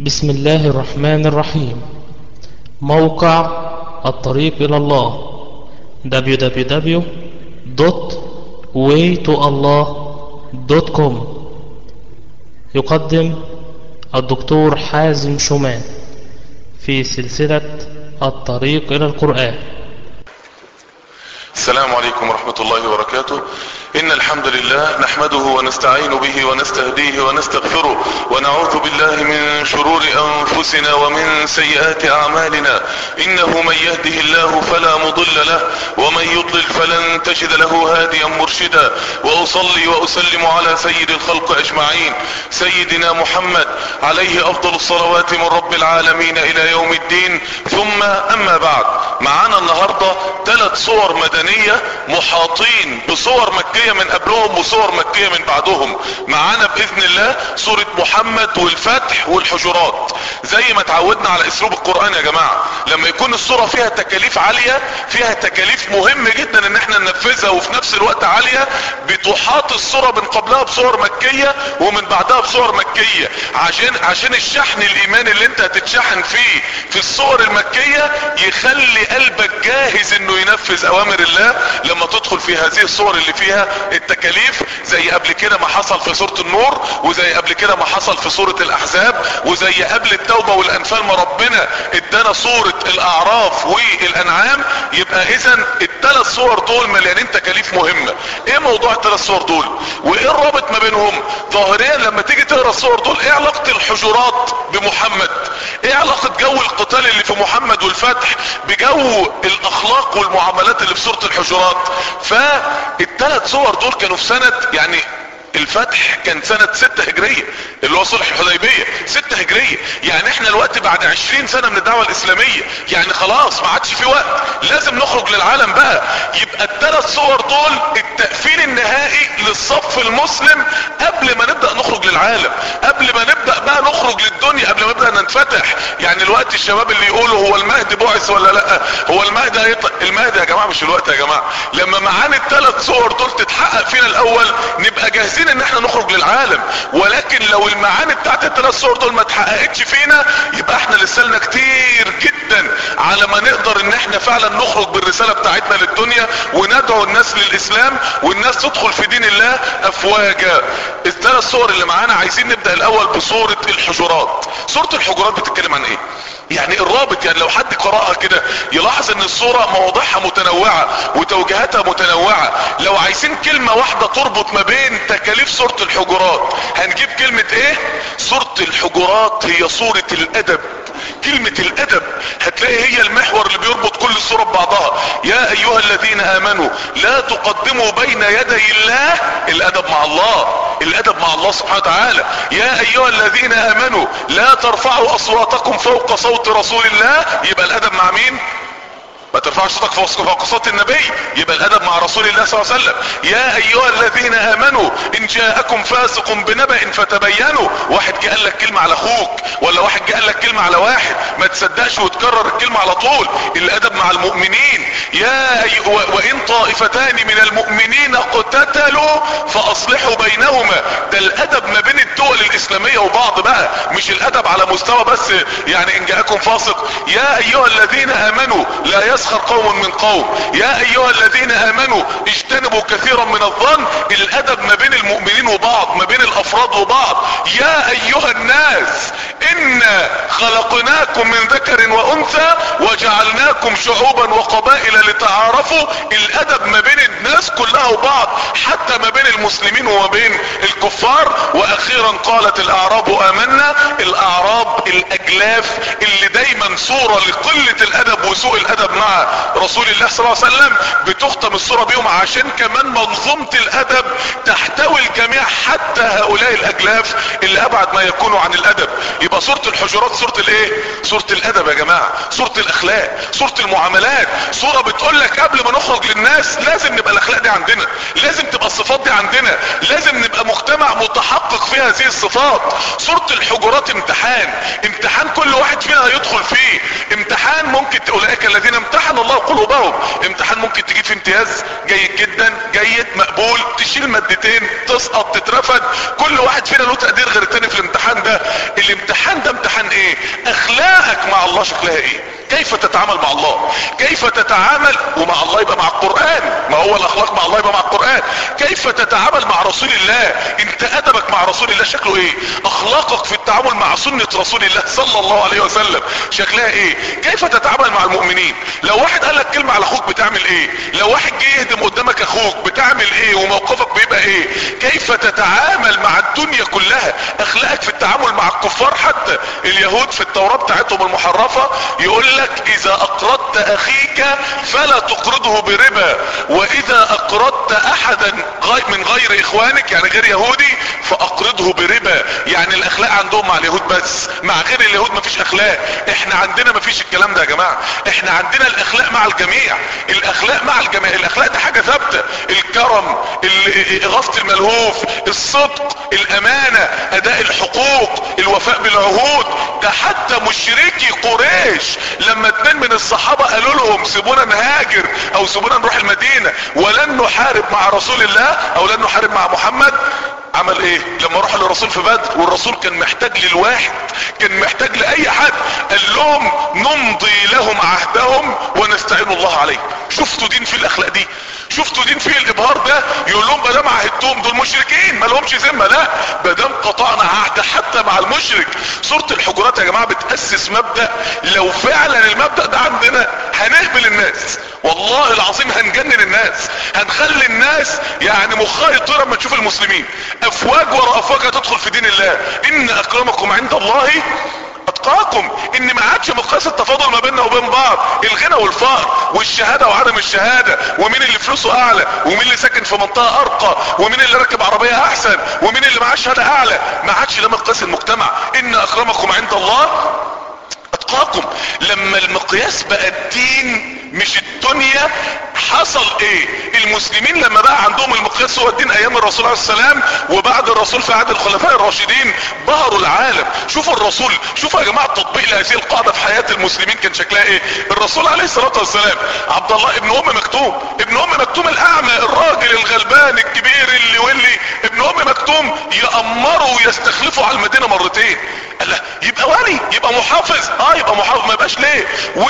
بسم الله الرحمن الرحيم موقع الطريق إلى الله www.waytoallah.com يقدم الدكتور حازم شومان في سلسلة الطريق إلى القرآن السلام عليكم ورحمة الله وبركاته إن الحمد لله نحمده ونستعين به ونستهديه ونستغفره ونعوذ بالله من شرور أنفسنا ومن سيئات أعمالنا إنه من يهده الله فلا مضل له ومن يضلل فلن تجد له هاديا مرشدا وأصلي وأسلم على سيد الخلق أجمعين سيدنا محمد عليه أفضل الصلوات من رب العالمين إلى يوم الدين ثم أما بعد معانا النهاردة ثلاث صور مدنية محاطين بصور مكية من قبلهم وصور مكية من بعدهم معانا بإذن الله سورة محمد والفتح والحجرات زي ما تعودنا على اسلوب القرآن يا جماعة لما يكون الصورة فيها تكاليف عالية فيها تكاليف مهم جدا ان احنا ننفذها وفي نفس الوقت عالية بتحاط الصورة من قبلها بصور مكية ومن بعدها بصور مكية عشان عشان الشحن الايماني اللي انت هتتشحن فيه في الصور المكية يخلي قلبك جاهز انه ينفذ اوامر الله لما تدخل في هذه الصور اللي فيها التكاليف زي قبل كده ما حصل في سورة النور وزي قبل كده ما حصل في سورة الاحزاب وزي قبل التوبة والانفال ما ربنا ادانا صورة الاعراف والانعام يبقى اذا الثلاث صور دول مليانين تكاليف مهمة ايه موضوع الثلاث صور دول وايه الرابط ما بينهم ظاهريا لما تيجي تقرا الصور دول ايه علاقة الحجرات بمحمد ايه علاقة جو القتال اللي في محمد والفتح بجو الاخلاق والمعاملات اللي في سورة الحجرات فالثلاث صور دول كانوا في سنة يعني الفتح كان سنة ستة هجرية اللي هو صلح الحديبية ستة هجرية يعني احنا الوقت بعد عشرين سنة من الدعوة الاسلامية يعني خلاص ما عادش في وقت لازم نخرج للعالم بقى يبقى الثلاث صور دول التقفيل النهائي للصف المسلم قبل ما نبدأ نخرج للعالم قبل ما نبدأ بقى نخرج للدنيا قبل ما نبدأ ننفتح يعني الوقت الشباب اللي يقولوا هو المهدي بعث ولا لا هو المهدي هيطلع المهدي يا جماعة مش الوقت يا جماعة لما معانا الثلاث صور دول تتحقق فينا الاول نبقى جاهزين عايزين ان احنا نخرج للعالم ولكن لو المعاني بتاعت الثلاث صور دول ما اتحققتش فينا يبقى احنا لسه لنا كتير جدا على ما نقدر ان احنا فعلا نخرج بالرسالة بتاعتنا للدنيا وندعو الناس للاسلام والناس تدخل في دين الله افواجا الثلاث صور اللي معانا عايزين نبدأ الاول بصورة الحجرات صورة الحجرات بتتكلم عن ايه يعني الرابط يعني لو حد قرأها كده يلاحظ ان الصورة مواضيعها متنوعة وتوجيهاتها متنوعة لو عايزين كلمة واحدة تربط ما بين تكاليف سورة الحجرات هنجيب كلمة ايه سورة الحجرات هي صورة الادب كلمة الادب هتلاقي هي المحور اللي بيربط كل الصورة ببعضها يا ايها الذين امنوا لا تقدموا بين يدي الله الادب مع الله الادب مع الله سبحانه وتعالى يا ايها الذين امنوا لا ترفعوا اصواتكم فوق صوت رسول الله يبقى الادب مع مين ما ترفعش صوتك فوق صوت النبي يبقى الادب مع رسول الله صلى الله عليه وسلم يا ايها الذين امنوا ان جاءكم فاسق بنبأ فتبينوا واحد جه قال لك كلمة على اخوك ولا واحد جه قال لك كلمة على واحد ما تصدقش وتكرر الكلمة على طول الادب مع المؤمنين يا أي... و... وان طائفتان من المؤمنين اقتتلوا فاصلحوا بينهما ده الادب ما بين الدول الاسلامية وبعض بقى مش الادب على مستوى بس يعني ان جاءكم فاسق يا ايها الذين امنوا لا يسخر قوم من قوم يا ايها الذين امنوا اجتنبوا كثيرا من الظن الادب ما بين المؤمنين وبعض ما بين الافراد وبعض يا ايها الناس انا خلقناكم من ذكر وانثى وجعلناكم شعوبا وقبائل لتعارفوا الادب ما بين الناس كلها وبعض حتى ما بين المسلمين وما بين الكفار واخيرا قالت الاعراب امنا الاعراب الاجلاف اللي دايما صورة لقلة الادب وسوء الادب مع رسول الله صلى الله عليه وسلم بتختم الصورة بيهم عشان كمان منظومة الادب تحتوي الجميع حتى هؤلاء الاجلاف اللي ابعد ما يكونوا عن الادب يبقى صورة الحجرات صورة الايه صورة الادب يا جماعة صورة الاخلاق صورة المعاملات صورة بتقول لك قبل ما نخرج للناس لازم نبقى الاخلاق دي عندنا لازم تبقى الصفات دي عندنا لازم نبقى مجتمع متحقق في هذه الصفات صورة الحجرات امتحان امتحان كل واحد فينا هيدخل فيه امتحان ممكن اولئك الذين امتحن الله قلوبهم امتحان ممكن تجيب في امتياز جيد جدا جيد مقبول تشيل مادتين تسقط تترفد كل واحد فينا له تقدير غير التاني في الامتحان ده الامتحان ده امتحان عن ايه اخلاقك مع الله شكلها ايه كيف تتعامل مع الله كيف تتعامل ومع الله يبقى مع القرآن ما هو الاخلاق مع الله يبقى مع القرآن كيف تتعامل مع رسول الله انت ادبك مع رسول الله شكله ايه اخلاقك في التعامل مع سنة رسول الله صلى الله عليه وسلم شكلها ايه كيف تتعامل مع المؤمنين لو واحد قال لك كلمة على اخوك بتعمل ايه لو واحد جه يهدم قدامك اخوك بتعمل ايه وموقفك بيبقى ايه كيف تتعامل مع الدنيا كلها اخلاقك في التعامل مع الكفار حتى اليهود في التوراة بتاعتهم المحرفة يقول لك اذا اقرضت اخيك فلا تقرضه بربا واذا اقرضت احدا غير من غير اخوانك يعني غير يهودي فاقرضه بربا يعني الاخلاق عندهم مع اليهود بس مع غير اليهود مفيش اخلاق احنا عندنا مفيش الكلام ده يا جماعة احنا عندنا الاخلاق مع الجميع الاخلاق مع الجميع الاخلاق دي حاجة ثابتة الكرم اغاظة الملهوف الصدق الامانة اداء الحقوق الوفاء بالعهود ده حتى مشركي قريش لما اتنين من الصحابة قالوا لهم سيبونا نهاجر او سيبونا نروح المدينة ولن نحارب مع رسول الله او لن نحارب مع محمد عمل ايه لما راح للرسول في بدر والرسول كان محتاج للواحد كان محتاج لاي حد قال لهم نمضي لهم عهدهم ونستعين الله عليه شفتوا دين في الاخلاق دي شفتوا دين فيه الابهار ده يقول لهم ما دام عهدتهم دول مشركين ما لهمش ذمه لا ما دام قطعنا عهد حتى مع المشرك سوره الحجرات يا جماعه بتاسس مبدا لو فعلا المبدا ده عندنا هنهبل الناس والله العظيم هنجنن الناس هنخلي الناس يعني مخها يطير اما تشوف المسلمين افواج ورا افواج هتدخل في دين الله ان اكرمكم عند الله اتقاكم ان ما عادش مقياس التفاضل ما بيننا وبين بعض الغنى والفقر والشهاده وعدم الشهاده ومين اللي فلوسه اعلى ومين اللي ساكن في منطقه ارقى ومين اللي راكب عربيه احسن ومين اللي معاه شهاده اعلى ما عادش ده مقياس المجتمع ان اكرمكم عند الله اتقاكم لما المقياس بقى الدين مش الدنيا حصل ايه المسلمين لما بقى عندهم المقياس هو الدين ايام الرسول عليه السلام وبعد الرسول في عهد الخلفاء الراشدين بهروا العالم شوفوا الرسول شوفوا يا جماعه تطبيق لهذه القاعده في حياه المسلمين كان شكلها ايه الرسول عليه الصلاه والسلام عبد الله ابن ام مكتوم ابن ام مكتوم الاعمى الراجل الغلبان الكبير اللي واللي ابن ام مكتوم يامره ويستخلفه على المدينه مرتين قال له يبقى ولي يبقى محافظ اه يبقى محافظ ما يبقاش ليه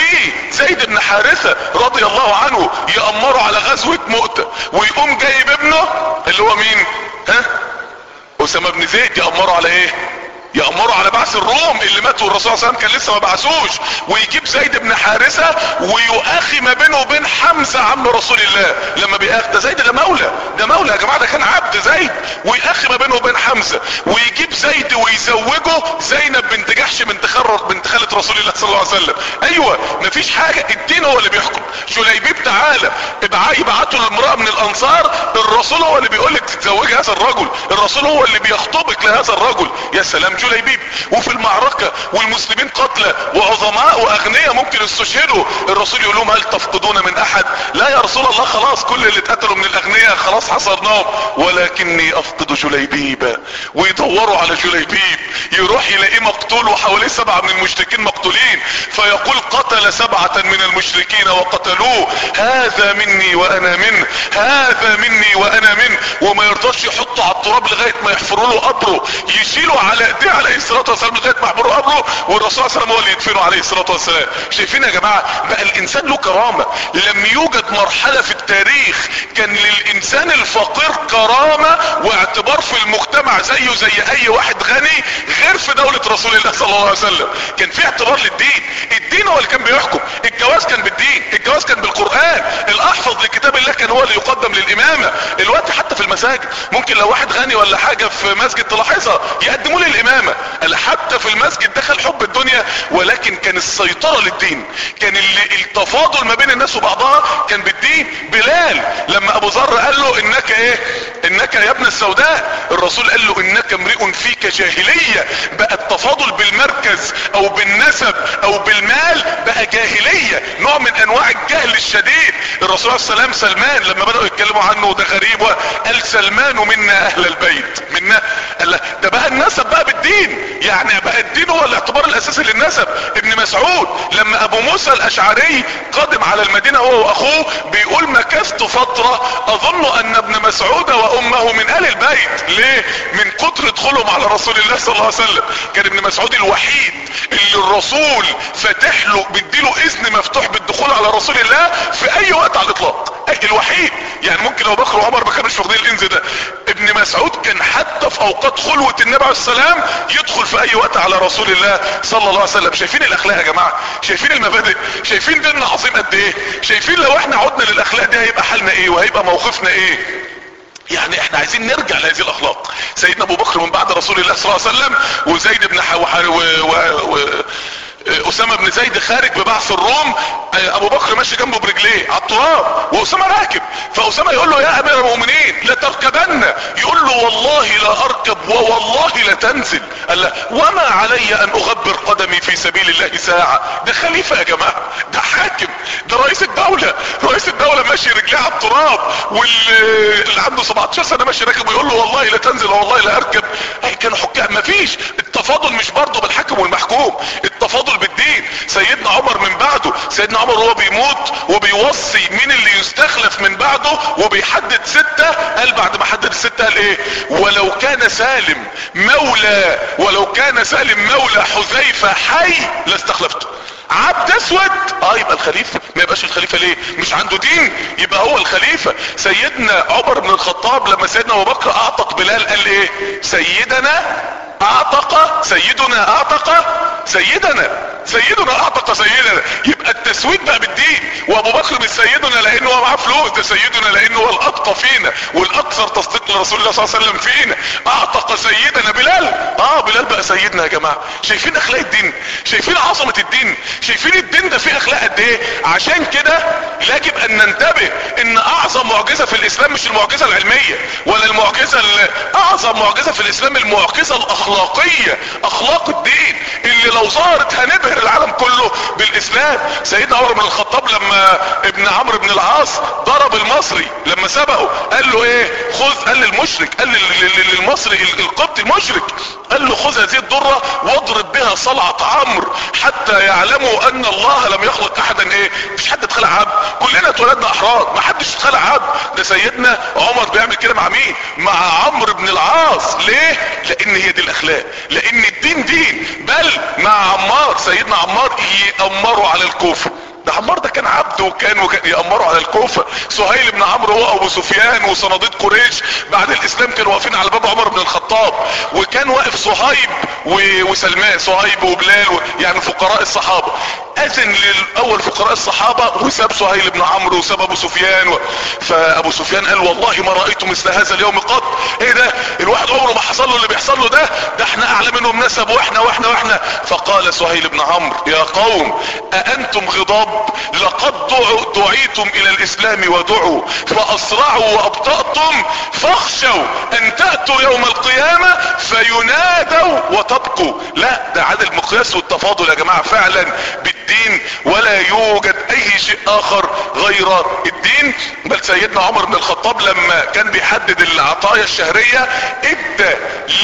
وزيد بن حارثة رضي الله عنه يأمره على غزوة مؤتة ويقوم جايب ابنه اللي هو مين ها اسامة بن زيد يأمره على ايه يأمروا على بعث الروم اللي ماتوا الرسول صلى الله عليه وسلم كان لسه ما بعثوش ويجيب زيد بن حارثة ويؤخي ما بينه وبين حمزة عم رسول الله لما بيأخ ده زيد ده مولى ده مولى يا جماعة ده كان عبد زيد ويأخي ما بينه وبين حمزة ويجيب زيد ويزوجه زينب بنت جحش بنت خر بنت خالة رسول الله صلى الله عليه وسلم ايوه مفيش حاجة الدين هو اللي بيحكم شليبيب تعالى يبعتوا لامرأة من الانصار الرسول هو اللي بيقول لك تتزوجي هذا الرجل الرسول هو اللي بيخطبك لهذا الرجل يا سلام جليبيب وفي المعركة والمسلمين قتلى وعظماء واغنياء ممكن استشهدوا الرسول يقول لهم هل تفقدون من احد لا يا رسول الله خلاص كل اللي اتقتلوا من الاغنياء خلاص حصرناهم ولكني افقد جليبيب ويدوروا على جليبيب يروح يلاقيه مقتول وحواليه سبعة من المشركين مقتولين فيقول قتل سبعة من المشركين وقتلوه هذا مني وانا منه هذا مني وانا منه وما يرضاش يحطه على التراب لغاية ما يحفروا له قبره يشيله على ايديه عليه الصلاة والسلام لغاية ما يحفروا قبره والرسول صلى الله عليه وسلم هو اللي يدفنه عليه الصلاة والسلام شايفين يا جماعة بقى الانسان له كرامة لم يوجد مرحلة في التاريخ كان للانسان الفقير كرامة واعتبار في المجتمع زيه زي اي واحد غني غير في دولة رسول الله صلى الله عليه وسلم كان في اعتبار للدين الدين هو اللي كان بيحكم الجواز كان بالدين الجواز كان بالقرآن الاحفظ لكتاب الله كان هو اللي يقدم للامامة الوقت حتى في المساجد ممكن لو واحد غني ولا حاجة في مسجد تلاحظها يقدموا له الامامة قال حتى في المسجد دخل حب الدنيا ولكن كان السيطرة للدين كان اللي التفاضل ما بين الناس وبعضها كان بالدين بلال لما ابو ذر قال له انك ايه انك يا ابن السوداء الرسول قال له انك امرئ فيك جاهلية بقى التفاضل بالمركز او بالنسب او بالمال بقى جاهلية نوع من انواع الجهل الشديد الرسول عليه السلام سلمان لما بدأوا يتكلموا عنه ده غريب قال سلمان منا اهل البيت منا قال ده بقى النسب بقى بالدين يعني بقى الدين هو الاعتبار الاساسي للنسب ابن مسعود لما ابو موسى الاشعري قادم على المدينة هو واخوه بيقول مكثت فترة اظن ان ابن مسعود وامه من اهل البيت ليه من كتر دخولهم على رسول الله صلى الله عليه وسلم كان ابن مسعود الوحيد اللي الرسول فاتح له بيديله اذن مفتوح بالدخول على رسول الله في اي وقت على الاطلاق الوحيد يعني ممكن ابو بكر وعمر ما كانوش واخدين الانز ده ابن مسعود كان حتى في اوقات خلوة النبي عليه السلام يدخل في اي وقت على رسول الله صلى الله عليه وسلم شايفين الاخلاق يا جماعة شايفين المبادئ شايفين ديننا عظيم قد ايه شايفين لو احنا عدنا للاخلاق دي هيبقى حالنا ايه وهيبقى موقفنا ايه يعني احنا عايزين نرجع لهذه الاخلاق سيدنا ابو بكر من بعد رسول الله صلى الله عليه وسلم وزيد بن حوحر و... و... و... اسامة بن زيد خارج ببعث الروم ابو بكر ماشي جنبه برجليه على التراب واسامة راكب فاسامة يقول له يا امير المؤمنين لتركبن يقول له والله لا اركب ووالله لا تنزل قال له وما علي ان اغبر قدمي في سبيل الله ساعة ده خليفة يا جماعة ده حاكم ده رئيس الدولة رئيس الدولة ماشي رجليه على التراب واللي عنده 17 سنة ماشي راكب ويقول له والله لا تنزل والله لا اركب اي كانوا حكام مفيش التفاضل مش برضه بالحاكم والمحكوم التفاضل بالدين سيدنا عمر من بعده سيدنا عمر وهو بيموت وبيوصي مين اللي يستخلف من بعده وبيحدد ستة قال بعد ما حدد الستة قال ايه ولو كان سالم مولى ولو كان سالم مولى حذيفة حي لاستخلفته عبد اسود اه يبقى الخليفة ما يبقاش الخليفة ليه مش عنده دين يبقى هو الخليفة سيدنا عمر بن الخطاب لما سيدنا ابو بكر اعتق بلال قال ايه سيدنا اعتق سيدنا اعتق سيدنا سيدنا اعتق سيدنا يبقى التسويد بقى بالدين وابو بكر مش سيدنا لانه هو معاه فلوس ده سيدنا لانه هو الاتقى فينا والاكثر تصديق لرسول الله صلى الله عليه وسلم فينا اعتق سيدنا بلال اه بلال بقى سيدنا يا جماعه شايفين اخلاق الدين شايفين عظمه الدين شايفين الدين ده فيه اخلاق قد ايه عشان كده يجب ان ننتبه ان اعظم معجزه في الاسلام مش المعجزه العلميه ولا المعجزه ال- اعظم معجزه في الاسلام المعجزه الاخلاقيه اخلاق الدين اللي لو ظهرت هنبهر العالم كله بالاسلام سيدنا عمر بن الخطاب لما ابن عمرو بن العاص ضرب المصري لما سبقه قال له ايه خذ قال للمشرك قال لل- لل- للمصري ال- القبطي المشرك قال له خذ هذه الدرة واضرب بها صلعة عمرو حتى يعلموا ان الله لم يخلق احدا ايه مش حد اتخلق عبد كلنا اتولدنا احرار ما حدش اتخلق عبد ده سيدنا عمر بيعمل كده مع مين مع عمرو بن العاص ليه لان هي دي الاخلاق لان الدين دين بل مع عمار سيدنا عمار يأمروا على الكوفة ده عمار ده كان عبد وكان وكان يأمروا على الكوفة سهيل بن عمرو هو ابو سفيان وصناديد قريش بعد الاسلام كانوا واقفين على باب عمر بن الخطاب وكان واقف صهيب و- وسلمان صهيب وبلال و... يعني فقراء الصحابة اذن للاول فقراء الصحابة وساب سهيل بن عمرو وساب ابو سفيان و... فابو سفيان قال والله ما رأيت مثل هذا اليوم قط ايه ده الواحد عمره ما حصل له اللي بيحصل له ده ده احنا اعلى منهم نسب واحنا واحنا واحنا فقال سهيل بن عمرو يا قوم اانتم غضاب لقد دعوا دعيتم الى الاسلام ودعوا فاسرعوا وابطأتم فاخشوا ان تأتوا يوم القيامة فينادوا وتبقوا لا ده عدد المقياس والتفاضل يا جماعة فعلا بالدين ولا يوجد اي شيء اخر غير الدين بل سيدنا عمر بن الخطاب لما كان بيحدد العطايا الشهرية ادى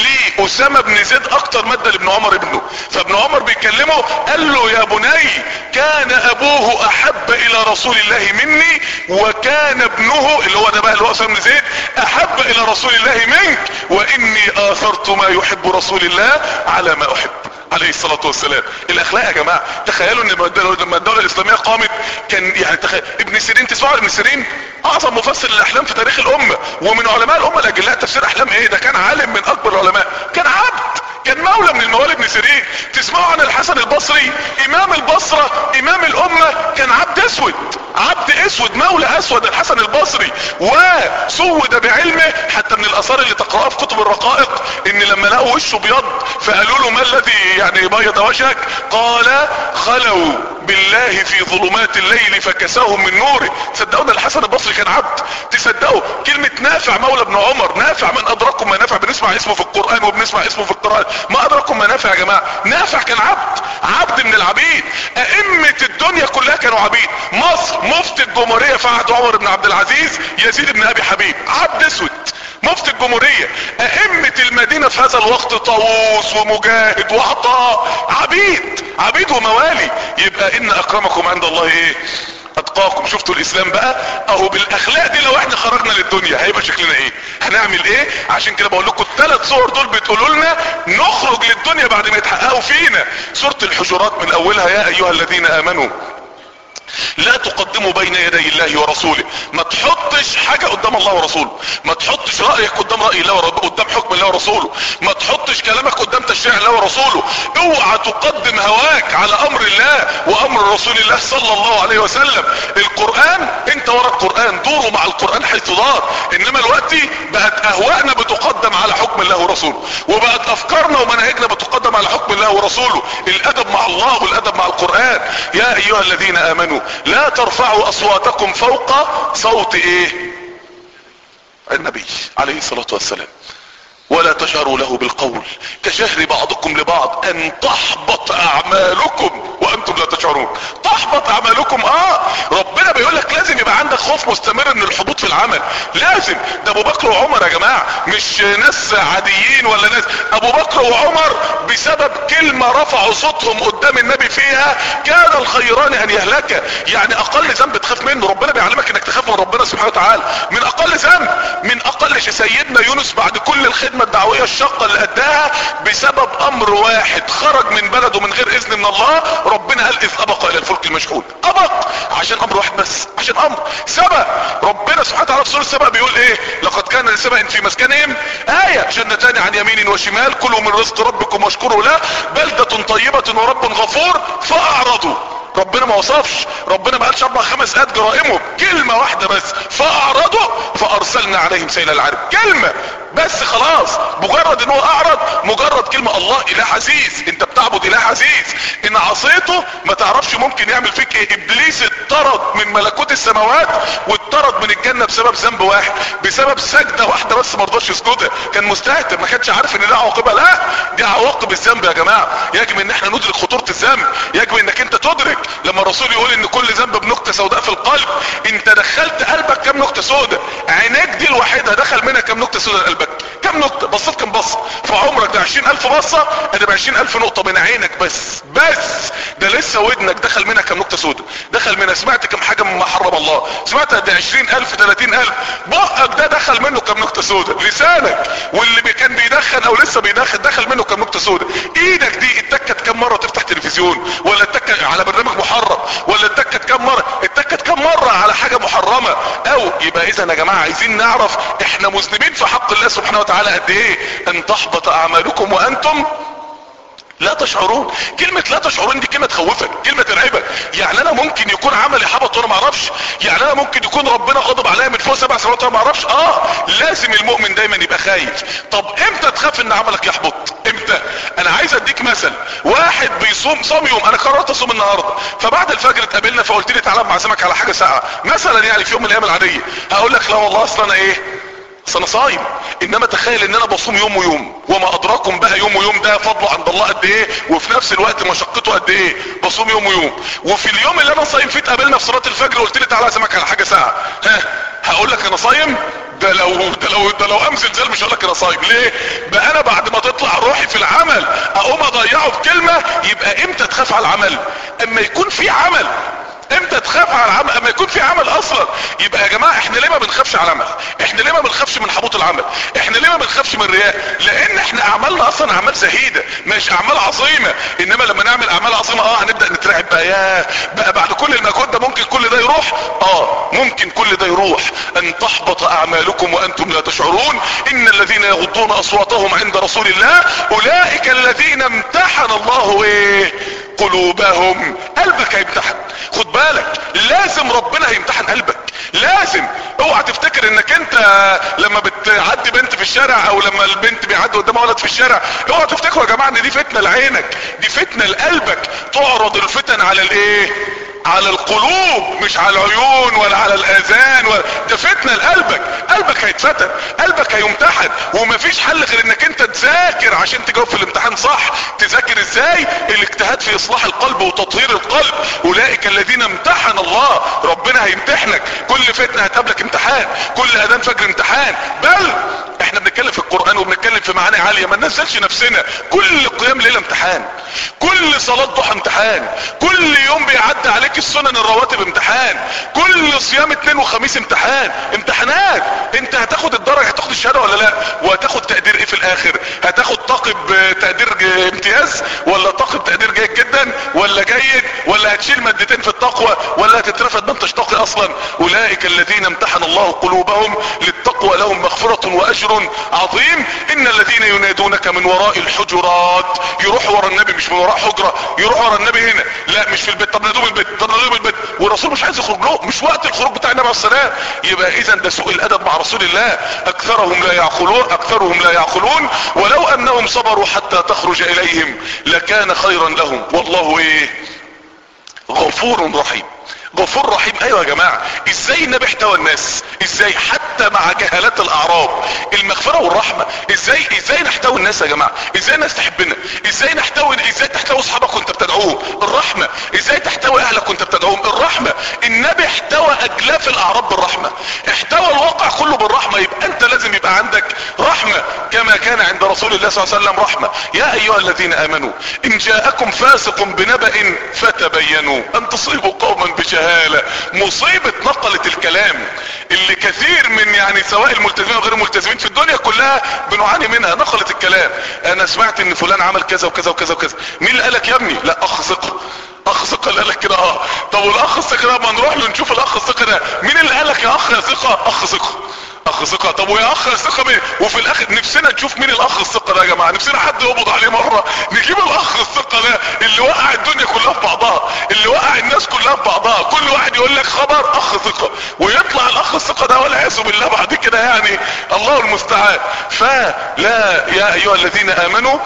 لأسامة بن زيد اكتر مادة لابن عمر ابنه فابن عمر بيكلمه قال له يا بني كان ابوه احب الى رسول الله مني وكان ابنه اللي هو ده بقى اللي هو اسامة بن زيد احب الى رسول الله منك واني اثرت ما يحب رسول الله على ما احب عليه الصلاة والسلام الاخلاق يا جماعة تخيلوا ان لما الدولة الاسلامية قامت كان يعني تخيل ابن سيرين تسمعوا ابن سيرين اعظم مفسر للاحلام في تاريخ الامة ومن علماء الامة الاجلاء تفسير احلام ايه ده كان عالم من اكبر العلماء كان عبد كان مولى من الموالي ابن سيرين تسمعوا عن الحسن البصري امام البصرة امام الامة كان عبد اسود عبد اسود مولى اسود الحسن البصري وسود بعلمه حتى من الاثار اللي تقرأها في كتب الرقائق ان لما لقوا وشه بيض فقالوا له ما الذي يعني بيض وجهك قال خلوا بالله في ظلمات الليل فكساهم من نوره تصدقوا ان الحسن البصري كان عبد تصدقوا كلمة نافع مولى ابن عمر نافع من ادراكم ما نافع بنسمع اسمه في القرآن وبنسمع اسمه في القرآن ما ادراكم ما نافع يا جماعة نافع كان عبد عبد من العبيد ائمة الدنيا كلها كانوا عبيد مصر مفتي الجمهورية في عهد عمر بن عبد العزيز يزيد بن ابي حبيب عبد اسود مفتي الجمهورية ائمة المدينة في هذا الوقت طاووس ومجاهد وعطاء عبيد عبيد وموالي يبقى ان اكرمكم عند الله ايه واتقاكم شفتوا الاسلام بقى اهو بالاخلاق دي لو احنا خرجنا للدنيا هيبقى شكلنا ايه هنعمل ايه عشان كده بقول لكم الثلاث صور دول بتقولوا لنا نخرج للدنيا بعد ما يتحققوا فينا سورة الحجرات من اولها يا ايها الذين امنوا لا تقدموا بين يدي الله ورسوله ما تحطش حاجة قدام الله ورسوله ما تحطش رأيك قدام رأي الله ور- قدام حكم الله ورسوله ما تحطش كلامك قدام تشريع الله ورسوله اوعى تقدم هواك على امر الله وامر رسول الله صلى الله عليه وسلم القرآن انت ورا القرآن دوروا مع القرآن حيث دار انما الوقت بقت اهواءنا بتقدم على حكم الله ورسوله وبقت افكارنا ومناهجنا بتقدم على حكم الله ورسوله الادب مع الله والادب مع القرآن يا ايها الذين امنوا لا ترفعوا اصواتكم فوق صوت ايه النبي عليه الصلاة والسلام ولا تجهروا له بالقول كجهر بعضكم لبعض ان تحبط اعمالكم وانتم لا تشعرون تحبط اعمالكم اه ربنا بيقول لك لازم يبقى عندك خوف مستمر من الحبوط في العمل لازم ده ابو بكر وعمر يا جماعة مش ناس عاديين ولا ناس ابو بكر وعمر بسبب كلمة رفعوا صوتهم قدام النبي فيها كان الخيران ان يهلك يعني اقل ذنب تخاف منه ربنا بيعلمك انك تخاف من ربنا سبحانه وتعالى من اقل ذنب من اقل شيء سيدنا يونس بعد كل الخدمة الدعوية الشاقة اللي اداها بسبب امر واحد خرج من بلده من غير اذن من الله ربنا قال اذ ابق الى الفلك المشحون ابق عشان امر واحد بس عشان امر سبق ربنا سبحانه وتعالى في سورة السبق بيقول ايه لقد كان لسبق في مسكنهم آية جنتان عن يمين وشمال كلوا من رزق ربكم واشكروا له بلدة طيبة ورب غفور فاعرضوا ربنا ما وصفش ربنا ما قالش اربع خمس ايات جرائمهم كلمة واحدة بس فاعرضوا فارسلنا عليهم سيل العرب كلمة بس خلاص مجرد ان هو اعرض مجرد كلمة الله اله عزيز انت بتعبد اله عزيز ان عصيته ما تعرفش ممكن يعمل فيك ايه ابليس اتطرد من ملكوت السماوات واتطرد من الجنة بسبب ذنب واحد بسبب سجدة واحدة بس ما رضاش يسجدها كان مستهتر ما كانش عارف ان ده عواقبها لا دي عواقب الذنب يا جماعة يجب ان احنا ندرك خطورة الذنب يجب انك انت تدرك لما الرسول يقول ان كل ذنب بنكتة سوداء في القلب انت دخلت قلبك كم نكتة سوداء عينيك دي الوحيدة دخل منها كم نكتة سوداء قلبك كم نكتة بصيت كم بصة في عمرك ده عشرين الف بصة ادي عشرين الف نقطة من عينك بس بس ده لسه ودنك دخل منها كم نكتة سوداء دخل منها سمعت كم حاجة مما حرم الله سمعت قد عشرين الف تلاتين الف بقك ده دخل منه كم نكتة سوداء لسانك واللي بي- كان بيدخن او لسه بيدخن دخل منه كم نكتة سوداء ايدك دي اتكت كم مرة تفتح تلفزيون ولا اتكت على برنامج محرم ولا اتكت كم مرة اتكت كم مرة على حاجة محرمة او يبقى اذا يا جماعة عايزين نعرف احنا مذنبين في حق الله سبحانه وتعالى قد ايه ان تحبط اعمالكم وانتم لا تشعرون كلمة لا تشعرون دي كلمة تخوفك كلمة ترعبك يعني انا ممكن يكون عملي حبط وانا ما اعرفش يعني انا ممكن يكون ربنا غضب عليا من فوق سبع سنوات وانا ما اعرفش اه لازم المؤمن دايما يبقى خايف طب امتى تخاف ان عملك يحبط امتى انا عايز اديك مثل واحد بيصوم صام يوم انا قررت اصوم النهارده فبعد الفجر اتقابلنا فقلت لي تعالى معزمك على حاجه ساعه مثلا يعني في يوم من الايام العاديه هقول لك لا والله اصل انا ايه اصل انا صايم انما تخيل ان انا بصوم يوم ويوم وما ادراكم بقى يوم ويوم ده فضله عند الله قد ايه وفي نفس الوقت مشقته قد ايه بصوم يوم ويوم وفي اليوم اللي انا صايم فيه اتقابلنا في صلاه الفجر قلت لي تعالى اعزمك على حاجه ساعه ها هقول لك انا صايم ده لو ده لو ده لو قام زلزال مش هقول لك انا صايم ليه بقى انا بعد ما تطلع روحي في العمل اقوم اضيعه بكلمه يبقى امتى تخاف على العمل اما يكون في عمل امتى تخاف على العمل اما يكون في عمل اصلا يبقى يا جماعة احنا ليه ما بنخافش على العمل احنا ليه ما بنخافش من حبوط العمل احنا ليه ما بنخافش من الرياء لان احنا اعمالنا اصلا اعمال زهيدة مش اعمال عظيمة انما لما نعمل اعمال عظيمة اه هنبدأ نترعب بقى ياه بقى بعد كل المجهود ده ممكن كل ده يروح اه ممكن كل ده يروح ان تحبط اعمالكم وانتم لا تشعرون ان الذين يغضون اصواتهم عند رسول الله اولئك الذين امتحن الله ايه قلوبهم قلبك هيمتحن خد بالك لازم ربنا هيمتحن قلبك لازم اوعى تفتكر انك انت لما بتعدي بنت في الشارع او لما البنت بيعدي قدامها ولد في الشارع اوعى تفتكروا يا جماعه ان دي فتنه لعينك دي فتنه لقلبك تعرض الفتن على الايه على القلوب مش على العيون ولا على الاذان ولا ده فتنه لقلبك قلبك هيتفتن قلبك هيمتحن ومفيش حل غير انك انت تذاكر عشان تجاوب في الامتحان صح تذاكر ازاي الاجتهاد في اصلاح القلب وتطهير القلب اولئك الذين امتحن الله ربنا هيمتحنك كل فتنه هتقابلك امتحان كل اذان فجر امتحان بل احنا بنتكلم في القرآن وبنتكلم في معاني عالية ما ننزلش نفسنا كل قيام ليلة امتحان كل صلاة ضحى امتحان كل يوم بيعدي علينا عليك السنن الرواتب امتحان كل صيام اثنين وخميس امتحان امتحانات انت هتاخد الدرجة هتاخد الشهادة ولا لا وهتاخد تقدير ايه في الاخر هتاخد طاقب تقدير امتياز ولا طاقب تقدير جيد جدا ولا جيد ولا هتشيل مادتين في التقوى ولا هتترفد ما انتش تقي اصلا اولئك الذين امتحن الله قلوبهم للتقوى لهم مغفرة واجر عظيم ان الذين ينادونك من وراء الحجرات يروحوا ورا النبي مش من وراء حجرة يروحوا ورا النبي هنا لا مش في البيت طب نادوه بالبيت طب نادوه بالبيت والرسول مش عايز يخرج له مش وقت الخروج بتاع النبي عليه السلام يبقى اذا ده سوء الادب مع رسول الله اكثرهم لا يعقلون اكثرهم لا يعقلون ولو انهم صبروا حتى تخرج اليهم لكان خيرا لهم والله ايه غفور رحيم غفور رحيم ايوه يا جماعة ازاي النبي احتوى الناس ازاي حتى مع جهالات الاعراب المغفرة والرحمة ازاي ازاي نحتوي الناس يا جماعة ازاي الناس تحبنا ازاي نحتوي ازاي تحتوي اصحابك وانت بتدعوهم الرحمة ازاي تحتوي اهلك وانت بتدعوهم الرحمة النبي احتوى اجلاف الاعراب بالرحمة احتوى الواقع كله بالرحمة يبقى انت لازم يبقى عندك رحمة كما كان عند رسول الله صلى الله عليه وسلم رحمة يا ايها الذين امنوا ان جاءكم فاسق بنبأ فتبينوا ان تصيبوا قوما بجهالة مصيبة نقلة الكلام اللي كثير من يعني سواء الملتزمين وغير الملتزمين في الدنيا كلها بنعاني منها نقلة الكلام انا سمعت ان فلان عمل كذا وكذا وكذا وكذا مين اللي قالك يا ابني لا اخ ثقة اخ ثقة اللي قالك كده اه طب والاخ الثقة ده ما نروح له نشوف الاخ الثقة ده مين اللي قالك يا اخ يا ثقة اخ ثقة اخ ثقة طب ويا اخ ثقة مين وفي الاخر نفسنا نشوف مين الاخ الثقة ده يا جماعة نفسنا حد يقبض عليه مرة نجيب الاخ الثقة ده اللي وقع الدنيا كلها في بعضها اللي وقع الناس كلها في بعضها كل واحد يقول لك خبر اخ ثقة ويطلع الاخ الثقة ده والعياذ بالله بعد كده يعني الله المستعان فلا يا ايها الذين امنوا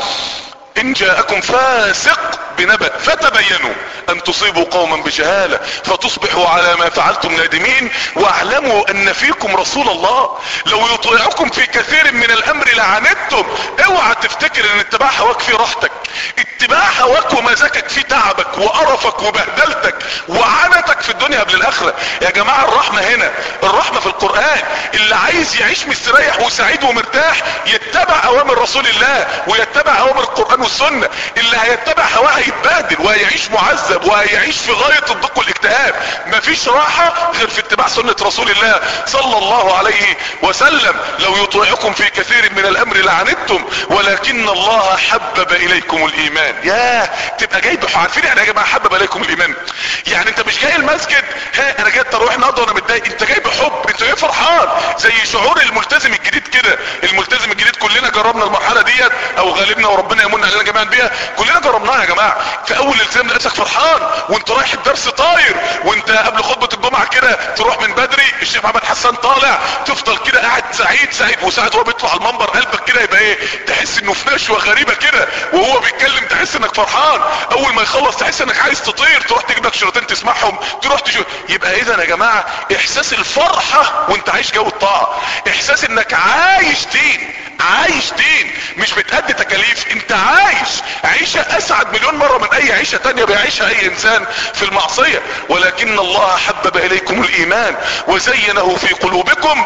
ان جاءكم فاسق بنبأ فتبينوا ان تصيبوا قوما بجهالة فتصبحوا على ما فعلتم نادمين واعلموا ان فيكم رسول الله لو يطيعكم في كثير من الامر لعنتم اوعى تفتكر ان اتباع هواك فيه راحتك اتباع هواك ومزاجك فيه تعبك وقرفك وبهدلتك وعنتك في الدنيا قبل الاخرة يا جماعة الرحمة هنا الرحمة في القرآن اللي عايز يعيش مستريح وسعيد ومرتاح يتبع اوامر رسول الله ويتبع اوامر القرآن والسنة اللي هيتبع هواه هيتبهدل وهيعيش معذب وهيعيش في غاية الضيق والاكتئاب مفيش راحة غير في اتباع سنة رسول الله صلى الله عليه وسلم لو يطيعكم في كثير من الامر لعنتم ولكن الله حبب اليكم الايمان ياه تبقى جاي عارفين يعني يا جماعه حبب اليكم الايمان يعني انت مش جاي المسجد ها انا جاي التراويح النهارده وانا متضايق انت جاي بحب انت جاي فرحان زي شعور الملتزم الجديد كده الملتزم الجديد كلنا جربنا المرحله ديت او غالبنا وربنا يمن علينا جميعا بيها كلنا جربناها يا جماعه في اول الالتزام لقيتك فرحان وانت رايح الدرس طاير وانت قبل خطبه الجمعه كده تروح من بدري الشيخ محمد حسان طالع تفضل كده قاعد سعيد سعيد وساعه وهو بيطلع على المنبر قلبك كده يبقى ايه تحس انه في نشوه غريبه كده وهو بيتكلم تحس انك فرحان اول ما يخلص تحس انك عايز تطير تروح تجيب لك شريطين تسمعهم تروح تشوف يبقى اذا يا جماعه احساس الفرحه وانت عايش جو الطاعه احساس انك عايش دين عايش دين مش بتأدي تكاليف انت عايش عيشة اسعد مليون مرة من اي عيشة تانية بيعيشها اي انسان في المعصية ولكن الله حبب اليكم الايمان وزينه في قلوبكم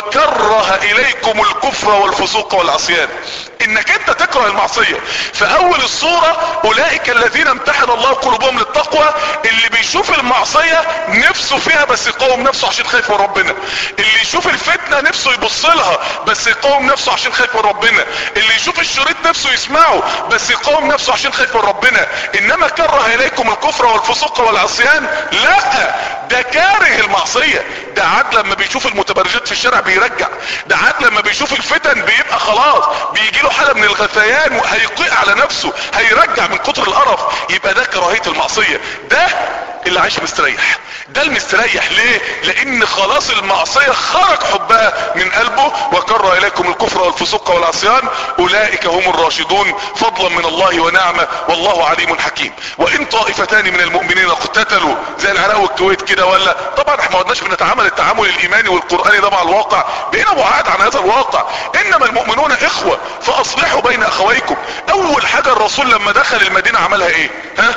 وكره اليكم الكفر والفسوق والعصيان انك انت تكره المعصية فاول الصورة اولئك الذين امتحن الله قلوبهم للتقوى اللي بيشوف المعصية نفسه فيها بس يقاوم نفسه عشان خايف من ربنا اللي يشوف الفتنة نفسه يبص لها بس يقاوم نفسه عشان خايف من ربنا اللي يشوف الشريط نفسه يسمعه بس يقاوم نفسه عشان خايف من ربنا انما كره اليكم الكفر والفسوق والعصيان لا ده كاره المعصية ده عاد لما بيشوف المتبرجات في الشارع بيرجع ده عاد لما بيشوف الفتن بيبقى خلاص بيجي له حالة من الغثيان وهيقيء على نفسه هيرجع من كتر القرف يبقى ده كراهية المعصية ده اللي عايش مستريح ده المستريح ليه لان خلاص المعصية خرج حبها من قلبه وكره اليكم الكفر والفسوق والعصيان اولئك هم الراشدون فضلا من الله ونعمة والله عليم حكيم وان طائفتان من المؤمنين اقتتلوا زي العراق والكويت كده ولا طبعا احنا ما قلناش بنتعامل التعامل الايماني والقرآني ده مع الواقع بقينا بعاد عن هذا الواقع انما المؤمنون اخوة فاصلحوا بين اخويكم اول حاجة الرسول لما دخل المدينة عملها ايه ها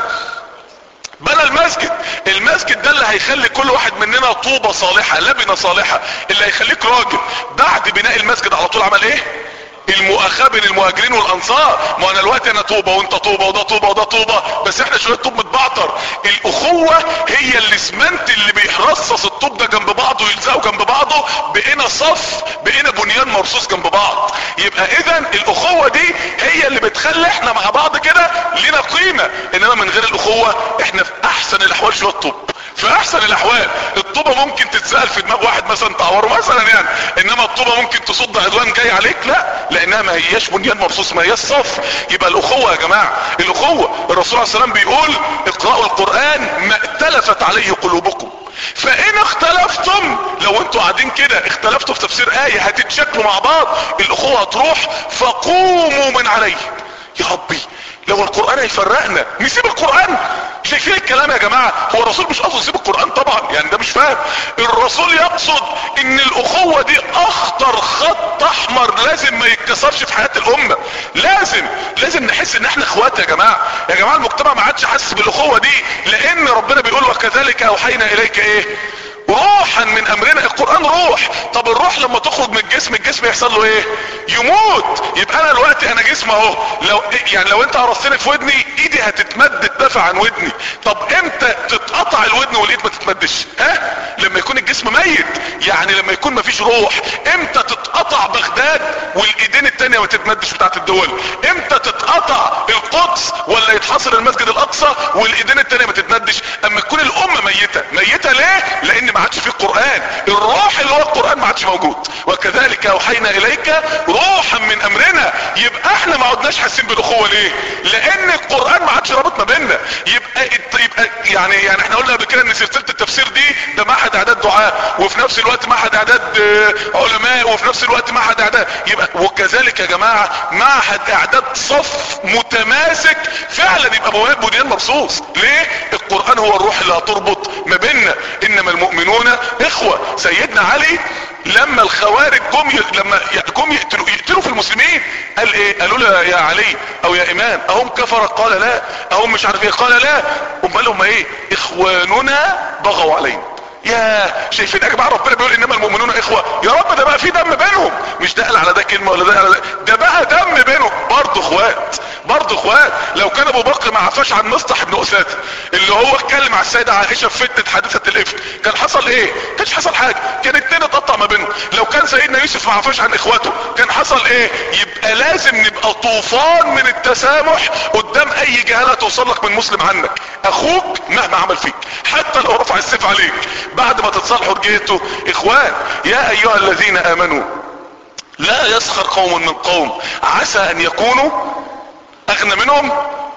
بنى المسجد المسجد ده اللي هيخلي كل واحد مننا طوبة صالحة لبنة صالحة اللي هيخليك راجل بعد بناء المسجد على طول عمل ايه المؤاخاة بين المهاجرين والانصار ما انا الوقت انا طوبة وانت طوبة وده طوبة وده طوبة بس احنا شوية طوب متبعتر الاخوة الاخوة هي الاسمنت اللي بيرصص الطوب ده جنب بعضه ويلزقه جنب بعضه بقينا صف بقينا بنيان مرصوص جنب بعض يبقى اذا الاخوة دي هي اللي بتخلي احنا مع بعض كده لنا قيمة انما من غير الاخوة احنا في احسن الاحوال شوية طوب في احسن الاحوال الطوبة ممكن تتسأل في دماغ واحد مثلا تعوره مثلا يعني انما الطوبة ممكن تصد عدوان جاي عليك لا لانها ما هياش بنيان مرصوص ما هياش صف يبقى الاخوة يا جماعة الاخوة الرسول عليه السلام بيقول اقرأوا القرآن ما ائتلفت عليه قلوبكم فان اختلفتم لو انتوا قاعدين كده اختلفتوا في تفسير آية هتتشكلوا مع بعض الاخوة هتروح فقوموا من عليه يا ربي لو القرآن هيفرقنا نسيب القرآن شايفين الكلام يا جماعة هو الرسول مش قصده يسيب القرآن طبعا يعني ده مش فاهم الرسول يقصد ان الاخوة دي اخطر خط احمر لازم ما يتكسرش في حياة الامة لازم لازم نحس ان احنا اخوات يا جماعة يا جماعة المجتمع ما عادش حاسس بالاخوة دي لان ربنا بيقول وكذلك اوحينا اليك ايه روحا من امرنا القرآن روح طب الروح لما تخرج من الجسم الجسم يحصل له ايه يموت يبقى انا دلوقتي انا جسم اهو لو يعني لو انت قرصتني في ودني ايدي هتتمد تدافع عن ودني طب امتى تتقطع الودن والايد ما تتمدش ها لما يكون الجسم ميت يعني لما يكون مفيش روح امتى تتقطع بغداد والايدين التانية ما تتمدش بتاعت الدول امتى تتقطع القدس ولا يتحصر المسجد الاقصى والايدين التانية ما تتمدش اما تكون الامة ميتة ميتة ليه لان ما عادش فيه القرآن الروح اللي هو القرآن ما عادش موجود وكذلك اوحينا اليك روحا من امرنا يبقى احنا ما عدناش حاسين بالاخوة ليه لان القرآن ما عادش رابط ما بيننا يبقى يبقى يعني يعني احنا قلنا قبل كده ان سلسلة التفسير دي ده معهد اعداد دعاء وفي نفس الوقت معهد اعداد علماء وفي نفس الوقت معهد اعداد يبقى وكذلك يا جماعة معهد اعداد صف متماسك فعلا يبقى مواد بنيان مرصوص ليه القرآن هو الروح اللي هتربط ما بيننا انما المؤمنون اخوة سيدنا علي لما الخوارج جم ي... لما جم يقتلوا يقتلوا في المسلمين قال ايه قالوا له يا علي او يا امام اهم كفر قال لا اهم مش عارف ايه قال لا امال هم ايه اخواننا بغوا علينا يا شايفين يا جماعه ربنا بيقول انما المؤمنون اخوه يا رب ده بقى في دم بينهم مش ده قال على ده كلمه ولا ده على ده ده بقى دم بينهم برضه اخوات برضه اخوات لو كان ابو بكر ما عفاش عن مصطح بن اساده اللي هو اتكلم على السيده عائشه في فتنه حادثه الافك كان حصل ايه كانش حصل حاجه كان اتنين اتقطع ما بينهم لو كان سيدنا يوسف ما عفاش عن اخواته كان حصل ايه يبقى لازم نبقى طوفان من التسامح قدام اي جهاله توصل لك من مسلم عنك اخوك مهما عمل فيك حتى لو رفع السيف عليك بعد ما تتصالحوا رجيته اخوان يا ايها الذين امنوا لا يسخر قوم من قوم عسى ان يكونوا اغنى منهم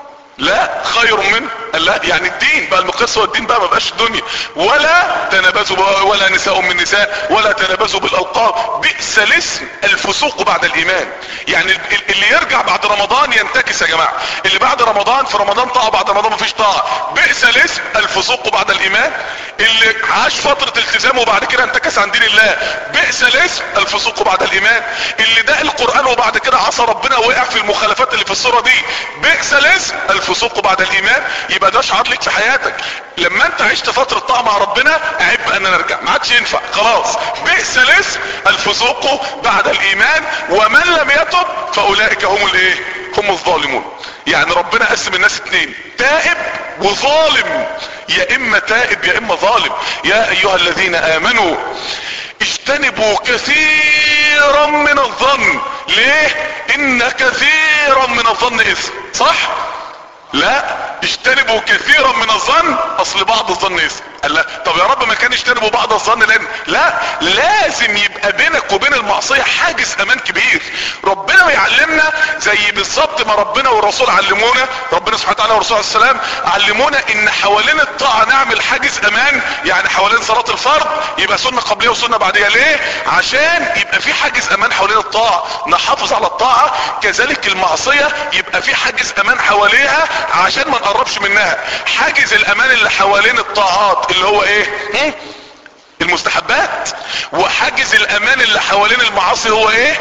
لا خير من لا يعني الدين بقى المقياس هو الدين بقى ما بقاش الدنيا ولا تنابزوا ولا نساء من نساء ولا تنابزوا بالالقاب بئس الاسم الفسوق بعد الايمان يعني اللي يرجع بعد رمضان ينتكس يا جماعه اللي بعد رمضان في رمضان طاعه بعد رمضان مفيش طاعه بئس الاسم الفسوق بعد الايمان اللي عاش فتره التزام وبعد كده انتكس عن دين الله بئس الاسم الفسوق بعد الايمان اللي داق القران وبعد كده عصى ربنا وقع في المخالفات اللي في الصوره دي بئس الاسم الفسوق بعد الايمان يبقى ده شعار ليك في حياتك لما انت عشت فترة طاعة مع ربنا عيب ان نرجع ما عادش ينفع خلاص بئس الاسم الفسوق بعد الايمان ومن لم يتب فاولئك هم الايه هم الظالمون يعني ربنا قسم الناس اتنين تائب وظالم يا اما تائب يا اما ظالم يا ايها الذين امنوا اجتنبوا كثيرا من الظن ليه ان كثيرا من الظن اثم صح لا اجتنبوا كثيرا من الظن اصل بعض الظن اسم قال لا طب يا رب ما كان يجتنبوا بعض الظن لان لا لازم يبقى بينك وبين المعصية حاجز امان كبير ربنا يعلمنا زي بالظبط ما ربنا والرسول علمونا ربنا سبحانه وتعالى والرسول عليه السلام علمونا ان حوالين الطاعة نعمل حاجز امان يعني حوالين صلاة الفرض يبقى سنة قبلية وسنة بعدية ليه عشان يبقى في حاجز امان حوالين الطاعة نحافظ على الطاعة كذلك المعصية يبقى في حاجز امان حواليها عشان ما نقربش منها حاجز الامان اللي حوالين الطاعات اللي هو ايه هم؟ المستحبات وحاجز الامان اللي حوالين المعاصي هو ايه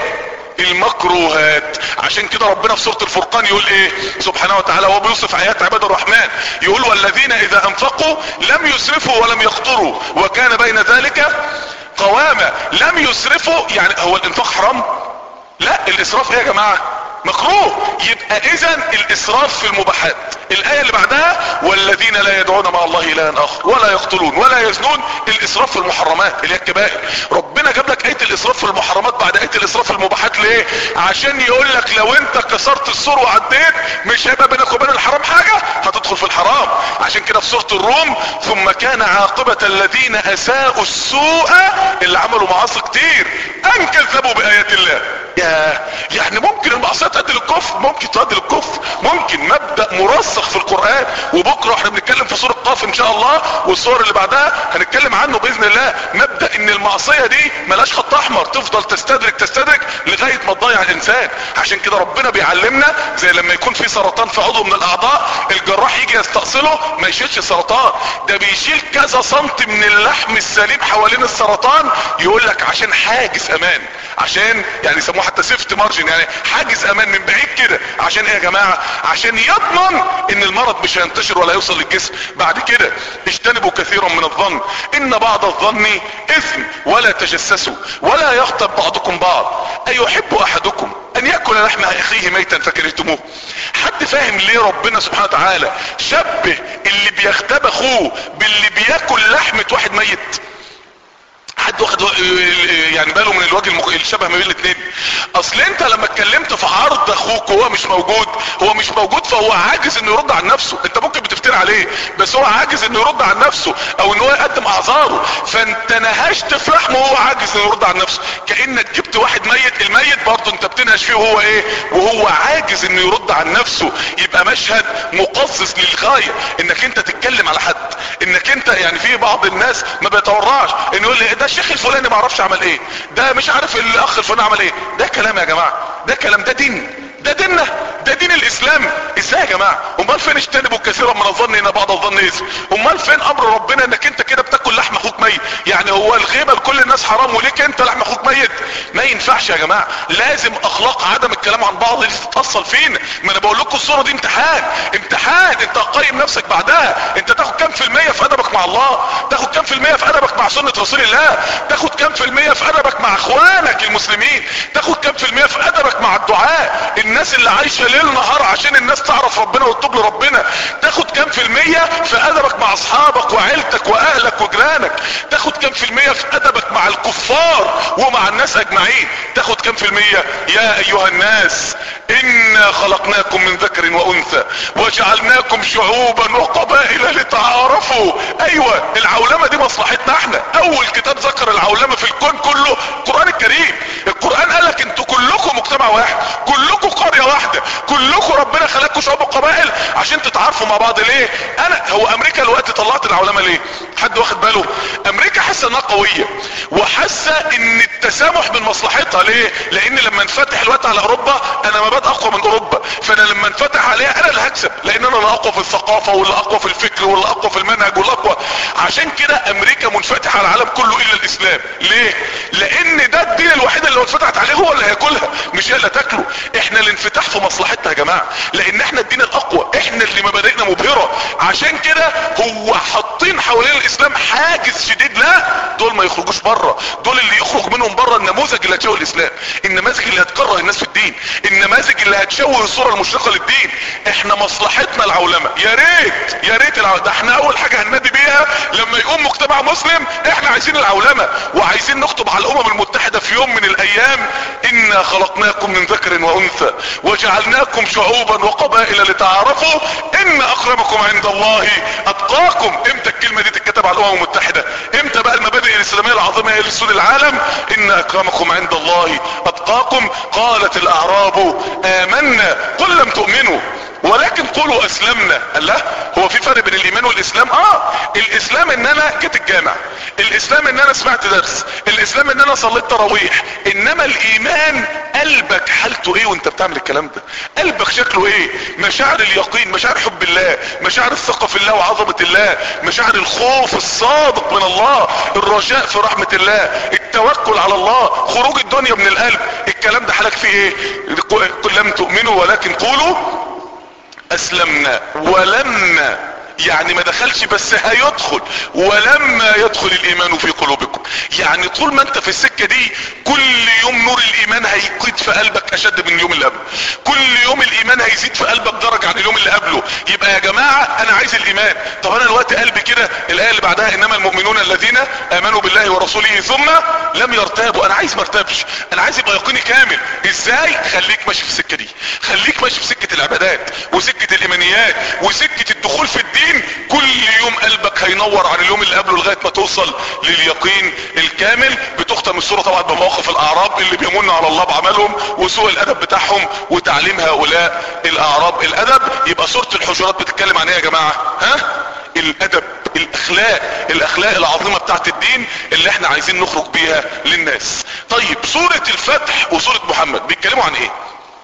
المكروهات عشان كده ربنا في سورة الفرقان يقول ايه سبحانه وتعالى هو بيوصف ايات عباد الرحمن يقول والذين اذا انفقوا لم يسرفوا ولم يقتروا وكان بين ذلك قواما لم يسرفوا يعني هو الانفاق حرام لا الاسراف ايه يا جماعة مكروه يبقى اذا الاسراف في المباحات الايه اللي بعدها والذين لا يدعون مع الله الها اخر ولا يقتلون ولا يزنون الاسراف في المحرمات اللي هي الكبائر ربنا جاب لك ايه الاسراف في المحرمات بعد ايه الاسراف في المباحات ليه عشان يقول لك لو انت كسرت السور وعديت مش هيبقى بينك وبين الحرام حاجه هتدخل في الحرام عشان كده في سوره الروم ثم كان عاقبه الذين اساءوا السوء اللي عملوا معاصي كتير ان كذبوا بايات الله يا يعني ممكن المعصيه تؤدي للكفر ممكن تؤدي للكفر ممكن مبدا مرسخ في القران وبكره احنا بنتكلم في سوره قاف ان شاء الله والصور اللي بعدها هنتكلم عنه باذن الله مبدا ان المعصيه دي ملاش خط احمر تفضل تستدرك تستدرك لغايه ما تضيع الانسان عشان كده ربنا بيعلمنا زي لما يكون في سرطان في عضو من الاعضاء الجراح يجي يستأصله ما يشيلش السرطان ده بيشيل كذا سنتي من اللحم السليم حوالين السرطان يقول لك عشان حاجز امان عشان يعني يسموه حتى سيفت مارجن يعني حاجز امان من بعيد كده عشان ايه يا جماعه عشان يضمن ان المرض مش هينتشر ولا يوصل للجسم بعد كده اجتنبوا كثيرا من الظن ان بعض الظن اثم ولا تجسسوا ولا يغتب بعضكم بعض ايحب احدكم ان ياكل لحم اخيه ميتا فكرهتموه حد فاهم ليه ربنا سبحانه وتعالى شبه اللي بيغتاب اخوه باللي بياكل لحمة واحد ميت حد واخد يعني باله من الوجه المخ... الشبه ما بين الاثنين اصل انت لما اتكلمت في عرض اخوك وهو مش موجود هو مش موجود فهو عاجز انه يرد عن نفسه انت ممكن بتفتري عليه بس هو عاجز انه يرد عن نفسه او ان هو يقدم اعذاره فانت نهشت في لحمه وهو عاجز انه يرد عن نفسه كانك جبت واحد ميت الميت برضه انت بتنهش فيه وهو ايه وهو عاجز انه يرد عن نفسه يبقى مشهد مقزز للغايه انك انت تتكلم على حد انك انت يعني في بعض الناس ما بيتورعش انه يقول لي ده الشيخ الفلاني ما اعرفش عمل ايه ده مش عارف الاخ الفلاني عمل ايه ده كلام يا جماعه ده كلام ده دين ده ديننا ده دين الاسلام ازاي يا جماعه امال فين اجتنبوا كثيرا من الظن ان بعض الظن اثم امال فين امر ربنا انك انت كده بتاكل لحم اخوك ميت يعني هو الغيبه لكل الناس حرام وليك انت لحم اخوك ميت ما ينفعش يا جماعه لازم اخلاق عدم الكلام عن بعض دي تتاصل فينا ما انا بقول لكم الصوره دي امتحان امتحان انت هتقيم نفسك بعدها انت تاخد كام في المية في ادبك مع الله تاخد كام في المية في ادبك مع سنة رسول الله تاخد كام في المية في ادبك مع اخوانك المسلمين تاخد كام في المية في ادبك مع الدعاء الناس اللي عايشة ليل نهار عشان الناس تعرف ربنا وتتوب لربنا تاخد كام في المية في ادبك مع اصحابك وعيلتك واهلك وجيرانك تاخد كام في المية في ادبك مع الكفار ومع الناس اجمعين تاخد كام في المية يا ايها الناس انا خلقناكم من ذكر وانثى وجعلناكم شعوبا وقبائل لتعارفوا ايوه العولمة دي مصلحتنا احنا اول كتاب ذكر العولمة في الكون كله القرآن الكريم القرآن قال لك انتوا كلكم مجتمع واحد كلكم قرية واحدة كلكم ربنا خلقكم شعوب وقبائل عشان تتعارفوا مع بعض ليه انا هو امريكا الوقت طلعت العولمة ليه حد واخد باله امريكا حاسه انها قويه وحاسه ان التسامح من مصلحتها ليه لان لما انفتح الوقت على اوروبا انا مبادئ اقوى من اوروبا فانا لما انفتح عليها انا اللي هكسب لان انا اللي اقوى في الثقافه واللي اقوى في الفكر واللي اقوى في المنهج واللي اقوى عشان كده امريكا منفتحه على العالم كله الا الاسلام ليه لان ده الدين الوحيد اللي لو اتفتحت عليه هو اللي هياكلها مش هي اللي تاكله احنا الانفتاح في مصلحتنا يا جماعه لان احنا الدين الاقوى احنا اللي مبادئنا مبهره عشان كده هو حاطين حوالين الاسلام حاجز شديد لا دول ما يخرجوش بره دول اللي يخرج منهم بره النموذج اللي هتشوه الاسلام النماذج اللي هتكره الناس في الدين النماذج اللي هتشوه الصوره المشرقه للدين احنا مصلحتنا العولمه يا ريت يا ريت العولمة. ده احنا اول حاجه هننادي بيها لما يقوم مجتمع مسلم احنا عايزين العولمه وعايزين نخطب على الامم المتحده في يوم من الايام انا خلقناكم من ذكر وانثى وجعلناكم شعوبا وقبائل لتعارفوا ان اكرمكم عند الله اتقاكم امتى الكلمه دي تتكتب على الامم المتحده امتى بقى المبادئ الاسلاميه العظيمه هي لسود العالم ان اكرمكم عند الله اتقاكم قالت الاعراب امنا قل لم تؤمنوا ولكن قولوا اسلمنا قال لا هو في فرق بين الايمان والاسلام اه الاسلام ان انا جيت الجامع الاسلام ان انا سمعت درس الاسلام ان انا صليت تراويح انما الايمان قلبك حالته ايه وانت بتعمل الكلام ده قلبك شكله ايه مشاعر اليقين مشاعر حب الله مشاعر الثقة في الله وعظمة الله مشاعر الخوف الصادق من الله الرجاء في رحمة الله التوكل على الله خروج الدنيا من القلب الكلام ده حالك فيه ايه لم تؤمنوا ولكن قولوا اسلمنا ولما يعني ما دخلش بس هيدخل ولما يدخل الايمان في قلوبكم يعني طول ما انت في السكة دي كل يوم نور الايمان هيقيد في قلبك اشد من اليوم اللي قبله كل يوم الايمان هيزيد في قلبك درجة عن اليوم اللي قبله يبقى يا جماعة انا عايز الايمان طب انا الوقت قلبي كده الايه اللي بعدها انما المؤمنون الذين امنوا بالله ورسوله ثم لم يرتابوا انا عايز ما ارتابش انا عايز يبقى يقيني كامل ازاي خليك ماشي في السكة دي خليك ماشي في سكة العبادات وسكة الايمانيات وسكة الدخول في الدين كل يوم قلبك هينور عن اليوم اللي قبله لغاية ما توصل لليقين الكامل بتختم الصورة طبعا بمواقف الاعراب اللي بيمنوا على الله بعملهم وسوء الادب بتاعهم وتعليم هؤلاء الاعراب الادب يبقى سورة الحجرات بتتكلم عن ايه يا جماعة ها الادب الاخلاق الاخلاق العظيمة بتاعت الدين اللي احنا عايزين نخرج بيها للناس طيب سورة الفتح وسورة محمد بيتكلموا عن ايه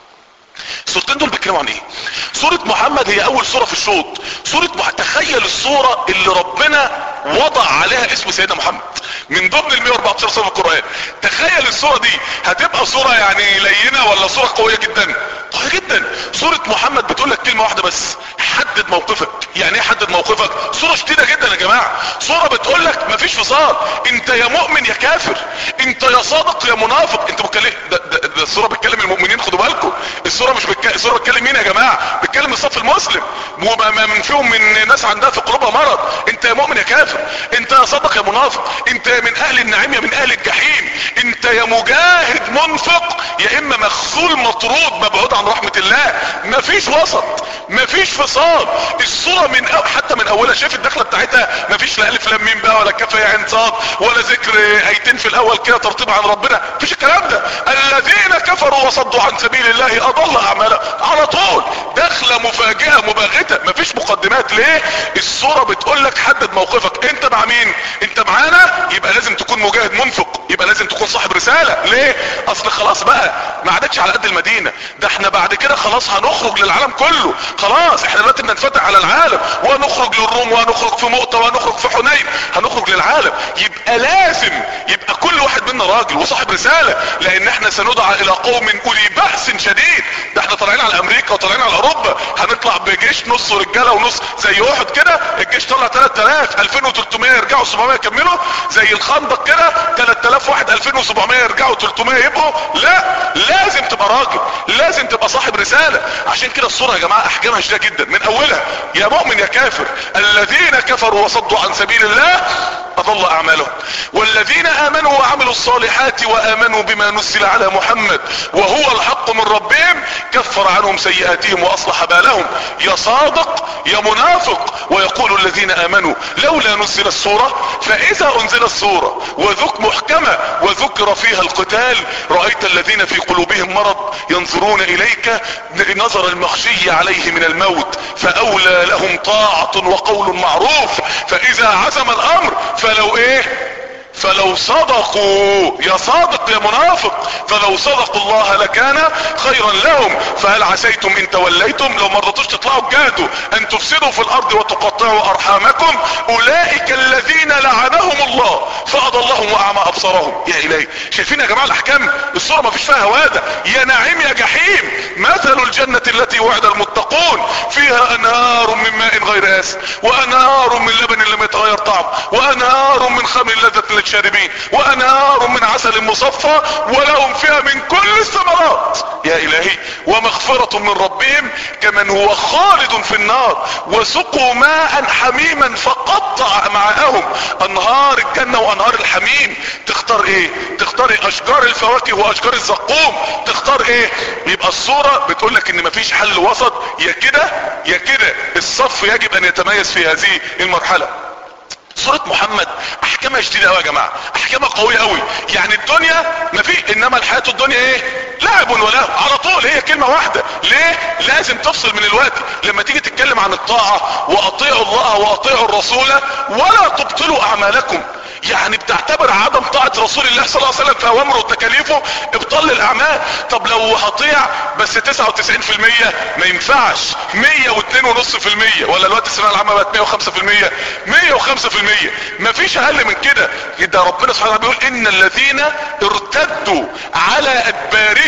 السورتين دول بيتكلموا عن ايه سورة محمد هي اول سورة في الشوط سورة مح... تخيل السورة اللي ربنا وضع عليها اسم سيدنا محمد من ضمن ال 114 سورة في القرآن تخيل السورة دي هتبقى سورة يعني لينة ولا سورة قوية جدا قوية جدا سورة محمد بتقول لك كلمة واحدة بس حدد موقفك يعني ايه حدد موقفك سورة شديدة جدا يا جماعة سورة بتقول لك مفيش فصال انت يا مؤمن يا كافر انت يا صادق يا منافق انت بتكلم ده, ده, ده السورة بتكلم المؤمنين خدوا بالكم السورة مش بتكلم السورة بتكلم مين يا جماعة بتكلم الصف المسلم وما من فيهم من ناس عندها في قلوبها مرض انت يا مؤمن يا كافر انت يا صادق يا منافق انت يا من اهل النعيم يا من اهل الجحيم انت يا مجاهد منفق يا اما مخذول مطرود مبعود عن رحمة الله مفيش وسط مفيش فصال الصورة من أو حتى من اولها شايف الدخلة بتاعتها مفيش لا الف لام ميم بقى ولا كاف يا عين صاد ولا ذكر ايتين في الاول كده ترتيب عن ربنا مفيش الكلام ده الذين كفروا وصدوا عن سبيل الله اضل اعمالهم على طول دخلة مفاجئة مباغتة مفيش مقدمات ليه الصورة بتقول لك حدد موقفك انت مع مين انت معانا يبقى لازم تكون مجاهد منفق يبقى لازم تكون صاحب رسالة ليه اصل خلاص بقى ما عادتش على قد المدينة ده احنا بعد كده خلاص هنخرج للعالم كله خلاص احنا دلوقتي بننفتح على العالم ونخرج للروم ونخرج في مؤتة ونخرج في حنين هنخرج للعالم يبقى لازم يبقى كل واحد منا راجل وصاحب رسالة لان احنا سندعى الى قوم اولي بأس شديد ده احنا طالعين على امريكا وطالعين على اوروبا هنطلع بجيش نص رجاله ونص زي احد كده الجيش طلع 3000 2300 يرجعوا 700 يكملوا زي الخندق كده 3000 واحد 2700 يرجعوا 300 يبقوا لا لازم تبقى راجل لازم تبقى صاحب رسالة عشان كده الصورة يا جماعة احكامها شديدة جدا من اولها يا مؤمن يا كافر الذين كفروا وصدوا عن سبيل الله اضل اعمالهم والذين امنوا وعملوا الصالحات وامنوا بما نزل على محمد وهو الحق من ربهم كفر عنهم سيئاتهم واصلح بالهم يا صادق يا منافق ويقول الذين امنوا لولا نزل السورة فاذا انزل السورة وذك محكمة وذكر فيها القتال رأيت الذين في قلوبهم مرض ينظرون اليك نظر المخشي عليه من الموت فاولى لهم طاعة وقول معروف فاذا عزم الامر فلو ايه فلو صدقوا يا صادق يا منافق فلو صدقوا الله لكان خيرا لهم فهل عسيتم ان توليتم لو ما رضيتوش تطلعوا تجاهدوا ان تفسدوا في الارض وتقطعوا ارحامكم اولئك الذين لعنهم الله فاضلهم واعمى ابصارهم يا الهي شايفين يا جماعه الاحكام الصوره ما فيش فيها هواده يا نعيم يا جحيم مثل الجنه التي وعد المتقون فيها انهار من ماء غير آس وانهار من لبن لم يتغير طعم وانهار من خمر لذة للشاربين وانهار من عسل مصفى ولهم فيها من كل الثمرات يا الهي ومغفرة من ربهم كمن هو خالد في النار وسقوا ماء حميما فقطع معاهم انهار الجنة وانهار الحميم تختار ايه تختار إيه؟ اشجار الفواكه واشجار الزقوم تختار ايه يبقى الصورة بتقول لك ان مفيش حل وسط يا كده يا كده الصف يجب ان يتميز في هذه المرحلة سورة محمد احكامها شديدة قوي يا جماعة احكامها قوية قوي يعني الدنيا ما في انما الحياة الدنيا ايه لعب ولا على طول هي كلمة واحدة ليه لازم تفصل من الوقت لما تيجي تتكلم عن الطاعة واطيعوا الله واطيعوا الرسول ولا تبطلوا اعمالكم يعني بتعتبر عدم طاعة رسول الله صلى الله عليه وسلم في اوامره وتكاليفه ابطال للاعمال طب لو هطيع بس 99% ما ينفعش 102.5% ولا الوقت الثانويه العامه بقت 105% 105% مفيش اقل من كده ده ربنا سبحانه وتعالى بيقول ان الذين ارتدوا على ادبارهم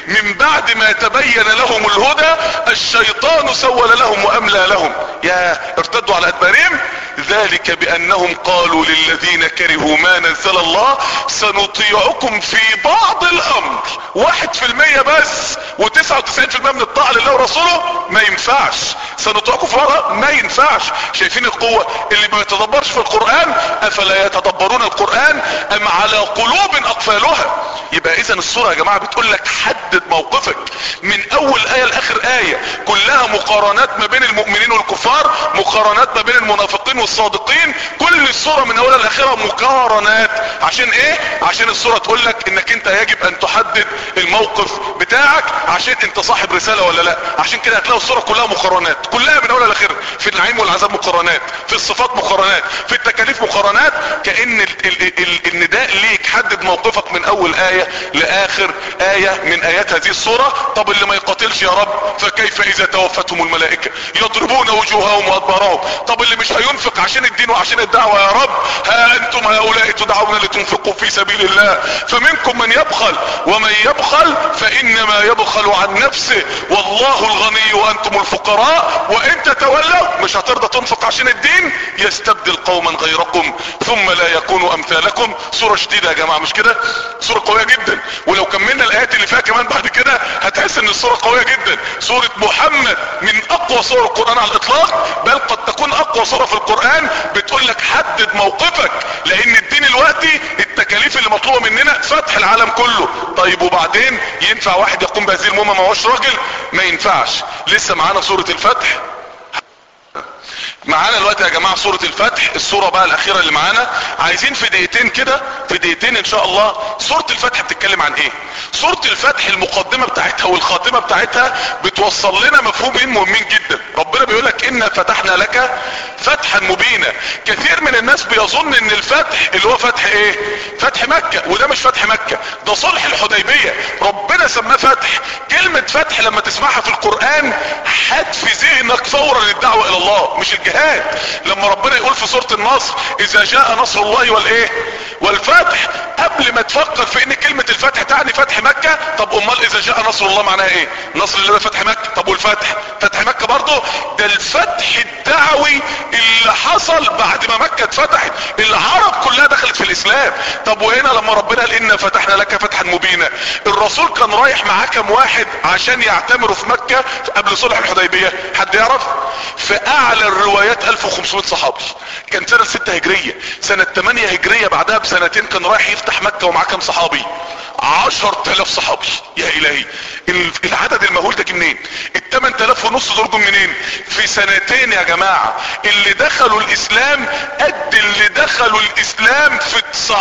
من بعد ما تبين لهم الهدى الشيطان سول لهم واملى لهم يا ارتدوا على ادبارهم ذلك بانهم قالوا للذين كرهوا ما نزل الله سنطيعكم في بعض الامر واحد في المية بس وتسعة وتسعين في المية من الطاعة لله ورسوله ما ينفعش سنطيعكم في بعض ما ينفعش شايفين القوة اللي ما يتدبرش في القرآن افلا يتدبرون القرآن ام على قلوب اقفالها يبقى اذا الصورة يا جماعة بتقول لك حدد موقفك من اول اية لاخر اية كلها مقارنات ما بين المؤمنين والكفار مقارنات ما بين المنافقين والصادقين كل الصورة من اولها لاخرها مقارنات عشان ايه عشان الصورة تقول لك انك انت يجب ان تحدد الموقف بتاعك عشان انت صاحب رسالة ولا لا عشان كده هتلاقي الصورة كلها مقارنات كلها من اولها لاخرها في النعيم والعذاب مقارنات في الصفات مقارنات في التكاليف مقارنات كأن ال ال ال النداء ليك حدد موقفك من اول اية لاخر اية من ايات هذه الصورة طب اللي ما يقاتلش يا رب فكيف اذا توفتهم الملائكة يضربون وجوههم وادبارهم طب اللي مش هينفق عشان الدين وعشان الدعوة يا رب ها انتم هؤلاء تدعون لتنفقوا في سبيل الله فمنكم من يبخل ومن يبخل فانما يبخل عن نفسه والله الغني وانتم الفقراء وان تتولوا مش هترضى تنفق عشان الدين يستبدل قوما غيركم ثم لا يكونوا امثالكم صورة شديدة يا جماعة مش كده صورة قوية جدا ولو كملنا الايات اللي فيها كمان بعد كده هتحس ان الصورة قوية جدا سورة محمد من اقوى صور القرآن على الاطلاق بل قد تكون اقوى صورة في القرآن بتقول لك حدد موقفك لان الدين الوقتي التكاليف اللي مطلوبة مننا فتح العالم كله طيب وبعدين ينفع واحد يقوم بهذه المهمة ما هوش راجل ما ينفعش لسه معانا سورة الفتح معانا الوقت يا جماعة سورة الفتح السورة بقى الاخيرة اللي معانا عايزين في دقيقتين كده في دقيقتين ان شاء الله سورة الفتح بتتكلم عن ايه سورة الفتح المقدمة بتاعتها والخاتمة بتاعتها بتوصل لنا مفهومين مهمين جدا ربنا بيقول لك انا فتحنا لك فتحا مبينا كثير من الناس بيظن ان الفتح اللي هو فتح ايه فتح مكة وده مش فتح مكة ده صلح الحديبية ربنا سماه فتح كلمة فتح لما تسمعها في القرآن حد في ذهنك فورا للدعوة الى الله مش الجهاد لما ربنا يقول في سورة النصر اذا جاء نصر الله والايه والفتح قبل ما تفكر في ان كلمة الفتح تعني فتح مكة طب امال اذا جاء نصر الله معناها ايه نصر الله فتح مكة طب والفتح فتح مكة برضه ده الفتح الدعوي اللي حصل بعد ما مكة اتفتحت العرب كلها دخلت في الاسلام طب وهنا لما ربنا قال انا فتحنا لك فتحا مبينا الرسول كان رايح معاه كام واحد عشان يعتمروا في مكة قبل صلح الحديبية حد يعرف في اعلى الروايات 1500 صحابي كان سنة 6 هجرية سنة 8 هجرية بعدها بسنتين كان رايح يفتح مكة ومعاه كام صحابي عشر تلاف صحابي يا الهي العدد المهول ده منين التمن تلاف ونص دول جم منين في سنتين يا جماعة اللي دخلوا الاسلام قد اللي دخلوا الاسلام في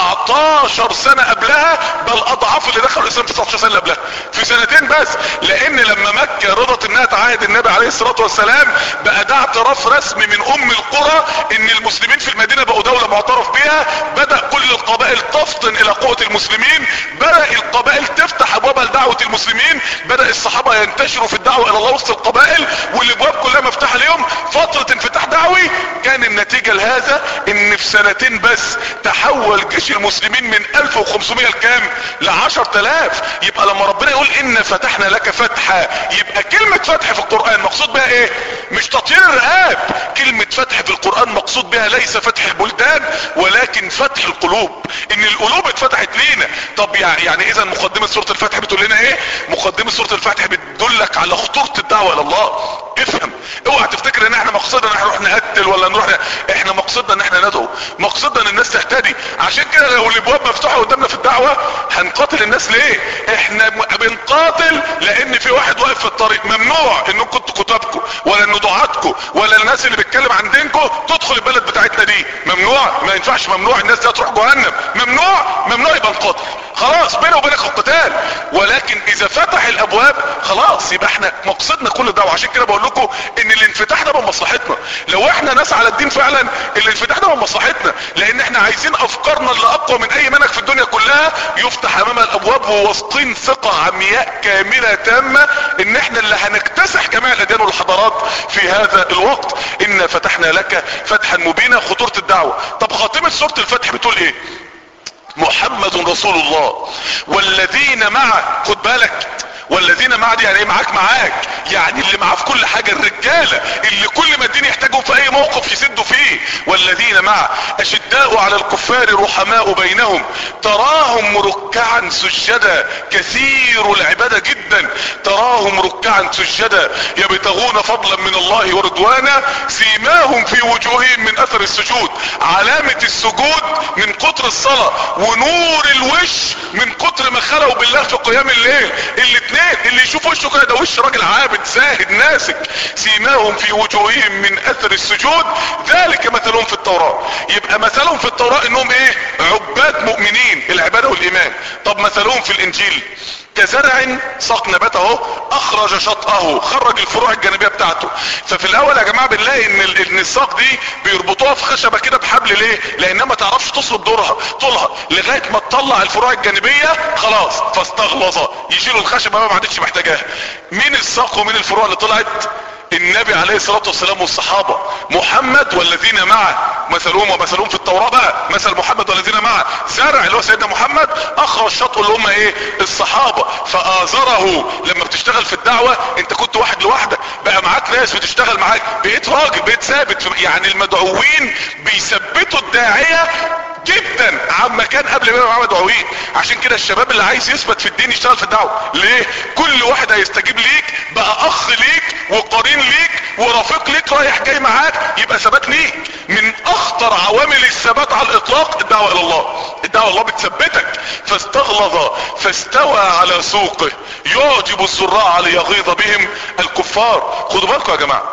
19 سنة قبلها بل اضعاف اللي دخلوا الاسلام في 19 سنة قبلها في سنتين بس لان لما مكة رضت انها تعاهد النبي عليه الصلاة والسلام بقى ده اعتراف رسمي من ام القرى ان المسلمين في المدينة بقوا دولة معترف بها بدأ كل القبائل تفطن الى قوة المسلمين بدأ القبائل تفتح ابوابها لدعوة المسلمين بدأ الصحابة ينتشروا في الدعوة الى الله وسط القبائل والابواب كلها مفتوحة ليهم فترة انفتاح دعوي كان النتيجة لهذا ان في سنتين بس تحول جيش المسلمين من 1500 لكام ل 10000 يبقى لما ربنا يقول ان فتحنا لك فتحا يبقى كلمة فتح في القرآن مقصود بها ايه مش تطهير الرقاب كلمة فتح في القرآن مقصود بها ليس فتح البلدان ولكن فتح القلوب ان القلوب اتفتحت لينا طب يعني اذا مقدمة سورة الفتح بتقول لنا ايه مقدمة سورة الفتح بتدلك على خطورة الدعوة الى الله افهم اوعى تفتكر ان احنا مقصدنا ان احنا نروح نقتل ولا نروح ن... احنا مقصدنا ان احنا ندعو مقصدنا ان الناس تهتدي عشان كده لو الابواب مفتوحة قدامنا في الدعوة هنقاتل الناس ليه احنا بنقاتل لان في واحد واقف في الطريق ممنوع انكم كتابكم ولا ان دعاتكم ولا الناس اللي بتتكلم عن دينكم تدخل البلد بتاعتنا دي ممنوع ما ينفعش ممنوع الناس دي هتروح جهنم ممنوع ممنوع يبقى نقاتل خلاص بينه وبينك القتال ولكن اذا فتح الابواب خلاص يبقى احنا مقصدنا كل الدعوه عشان كده بقول لكم ان الانفتاح ده من مصلحتنا لو احنا ناس على الدين فعلا الانفتاح ده من مصلحتنا لان احنا عايزين افكارنا اللي اقوى من اي منهج في الدنيا كلها يفتح امامها الابواب وواثقين ثقه عمياء كامله تامه ان احنا اللي هنكتسح جميع الاديان والحضارات في هذا الوقت ان فتحنا لك فتحا مبينا خطوره الدعوه طب خاتمه سوره الفتح بتقول ايه محمد رسول الله والذين معه خد بالك والذين معاه دي يعني ايه معاك معاك يعني اللي معاه في كل حاجة الرجالة اللي كل ما الدين يحتاجهم في اي موقف يسدوا فيه والذين معه اشداء على الكفار رحماء بينهم تراهم ركعا سجدا كثير العبادة جدا تراهم ركعا سجدا يبتغون فضلا من الله ورضوانا سيماهم في وجوههم من اثر السجود علامة السجود من كتر الصلاة ونور الوش من كتر ما خلقوا بالله في قيام الليل الاتنين اللي يشوف وشه كده ده وش راجل عابد زاهد ناسك سيماهم في وجوههم من اثر السجود ذلك مثلهم في التوراة يبقى مثلهم في التوراة انهم ايه عباد مؤمنين العبادة والايمان طب مثلهم في الانجيل كزرع ساق نباته اخرج شطأه خرج الفروع الجانبية بتاعته ففي الاول يا جماعة بنلاقي ان ان الساق دي بيربطوها في خشبة كده بحبل ليه لانها ما تعرفش تصرف دورها طولها لغاية ما تطلع الفروع الجانبية خلاص فاستغلظ يشيلوا الخشبة ما عادتش محتاجاها مين الساق ومين الفروع اللي طلعت النبي عليه الصلاة والسلام والصحابة محمد والذين معه مثلهم ومثلهم في التوراة بقى مثل محمد والذين معه زرع اللي هو سيدنا محمد اخرج شطه اللي هم ايه الصحابة فآزره لما بتشتغل في الدعوة انت كنت واحد لوحدك بقى معاك ناس بتشتغل معاك بقيت راجل بقيت ثابت يعني المدعوين بيثبتوا الداعية جدا عما كان قبل ما يبقى معاه مدعوين عشان كده الشباب اللي عايز يثبت في الدين يشتغل في الدعوه ليه كل واحد هيستجيب ليك بقى اخ ليك وقرين ليك ورفيق ليك رايح جاي معاك يبقى ثبات ليك من اخطر عوامل الثبات على الاطلاق الدعوه الى الله الدعوه الله بتثبتك فاستغلظ فاستوى على سوقه يعجب الزراع ليغيظ بهم الكفار خدوا بالكم يا جماعه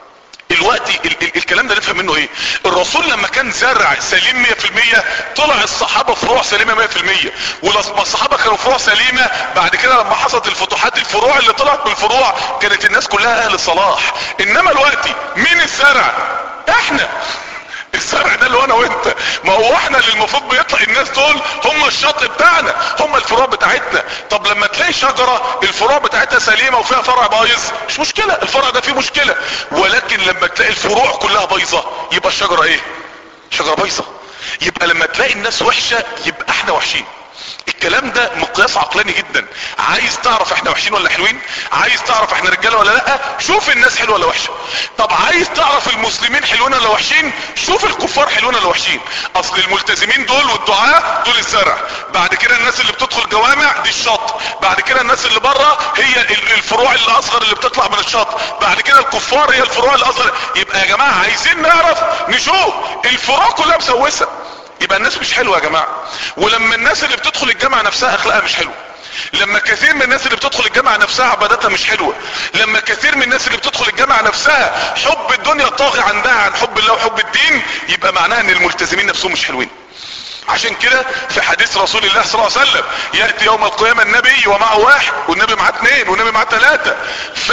الوقت ال ال الكلام ده نفهم منه ايه الرسول لما كان زرع سليم 100% طلع الصحابة فروع سليمة 100% ولما الصحابة كانوا فروع سليمة بعد كده لما حصلت الفتوحات الفروع اللي طلعت من الفروع كانت الناس كلها اهل صلاح انما الوقت مين الزرع احنا الزرع ده اللي هو انا وانت ما هو احنا اللي المفروض بيطلع الناس دول هم الشط بتاعنا هم الفروع بتاعتنا طب لما تلاقي شجرة الفروع بتاعتها سليمة وفيها فرع بايظ مش مشكلة الفرع ده فيه مشكلة ولكن لما تلاقي الفروع كلها بايظة يبقى الشجرة ايه شجرة بايظة يبقى لما تلاقي الناس وحشة يبقى احنا وحشين الكلام ده مقياس عقلاني جدا عايز تعرف احنا وحشين ولا حلوين عايز تعرف احنا رجاله ولا لا شوف الناس حلوه ولا وحشه طب عايز تعرف المسلمين حلوين ولا وحشين شوف الكفار حلوين ولا وحشين اصل الملتزمين دول والدعاء دول الزرع بعد كده الناس اللي بتدخل جوامع دي الشط بعد كده الناس اللي بره هي الفروع اللي اصغر اللي بتطلع من الشط بعد كده الكفار هي الفروع اللي اصغر يبقى يا جماعه عايزين نعرف نشوف الفروع كلها مسوسه يبقى الناس مش حلوة يا جماعة ولما الناس اللي بتدخل الجامعة نفسها اخلاقها مش حلوة لما كثير من الناس اللي بتدخل الجامعة نفسها عبادتها مش حلوة لما كثير من الناس اللي بتدخل الجامعة نفسها حب الدنيا طاغي عندها عن حب الله وحب الدين يبقى معناها ان الملتزمين نفسهم مش حلوين عشان كده في حديث رسول الله صلى الله عليه وسلم يأتي يوم القيامة النبي ومعه واحد والنبي معاه اثنين والنبي معاه ثلاثة ف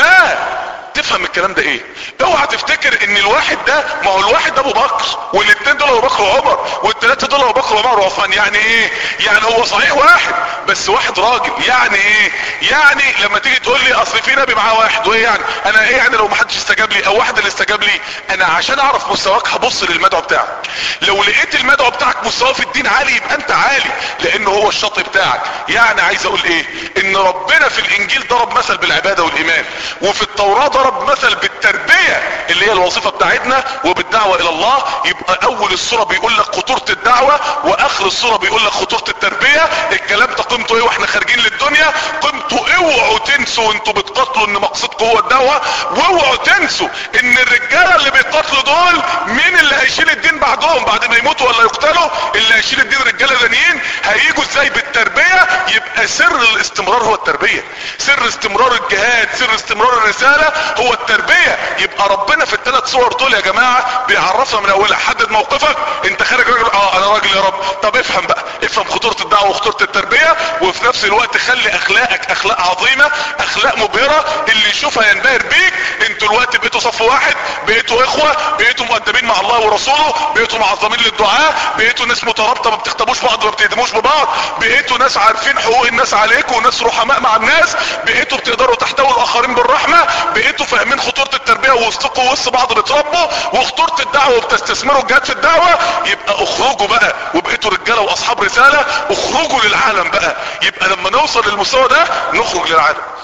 تفهم الكلام ده ايه اوعى تفتكر ان الواحد ده ما هو الواحد ده ابو بكر والاثنين دول ابو بكر وعمر والثلاثه دول ابو بكر وعمر وعثمان يعني ايه يعني هو صحيح واحد بس واحد راجل يعني ايه يعني لما تيجي تقول لي اصل في نبي معاه واحد وايه يعني انا ايه يعني لو ما حدش استجاب لي او واحد اللي استجاب لي انا عشان اعرف مستواك هبص للمدعو بتاعك لو لقيت المدعو بتاعك مستواه في الدين عالي يبقى انت عالي لانه هو الشط بتاعك يعني عايز اقول ايه ان ربنا في الانجيل ضرب مثل بالعباده والايمان وفي التوراه ضرب مثل بالتربيه اللي هي الوظيفه بتاعتنا وبالدعوه الى الله يبقى اول الصوره بيقول لك خطوره الدعوه واخر الصوره بيقول لك خطوره التربيه الكلام ده قيمته ايه واحنا خارجين للدنيا قيمته اوعوا تنسوا انتوا بتقاتلوا ان مقصدكم هو الدعوه واوعوا تنسوا ان الرجاله اللي بيقاتلوا دول مين اللي هيشيل الدين بعدهم بعد ما يموتوا ولا يقتلوا اللي هيشيل الدين رجاله ثانيين هيجوا ازاي بالتربيه يبقى سر الاستمرار هو التربيه سر استمرار الجهاد سر استمرار الرساله هو التربيه يبقى ربنا في الثلاث صور دول يا جماعه بيعرفنا من اولها حدد موقفك انت خارج راجل اه انا راجل يا رب طب افهم بقى افهم خطوره الدعوه وخطوره التربيه وفي نفس الوقت خلي اخلاقك اخلاق عظيمه اخلاق مبهره اللي يشوفها ينبهر بيك انتوا الوقت بقيتوا صف واحد بقيتوا اخوه بقيتوا مؤدبين مع الله ورسوله بقيتوا معظمين للدعاء بقيتوا ناس مترابطه ما بتختبوش بعض وما بتهدموش ببعض بقيتوا ناس عارفين حقوق الناس عليكم وناس رحماء مع الناس بقيتوا بتقدروا تحتووا الاخرين بالرحمه بقيتوا فاهمين خطوره التربيه ووسطكم وسط بعض بتربوا وخطوره الدعوه وبتستثمروا الجهاد في الدعوه يبقى اخرجوا بقى وبقيتوا رجاله واصحاب رساله اخرجوا للعالم بقى يبقى لما نوصل للمستوى ده نخرج للعالم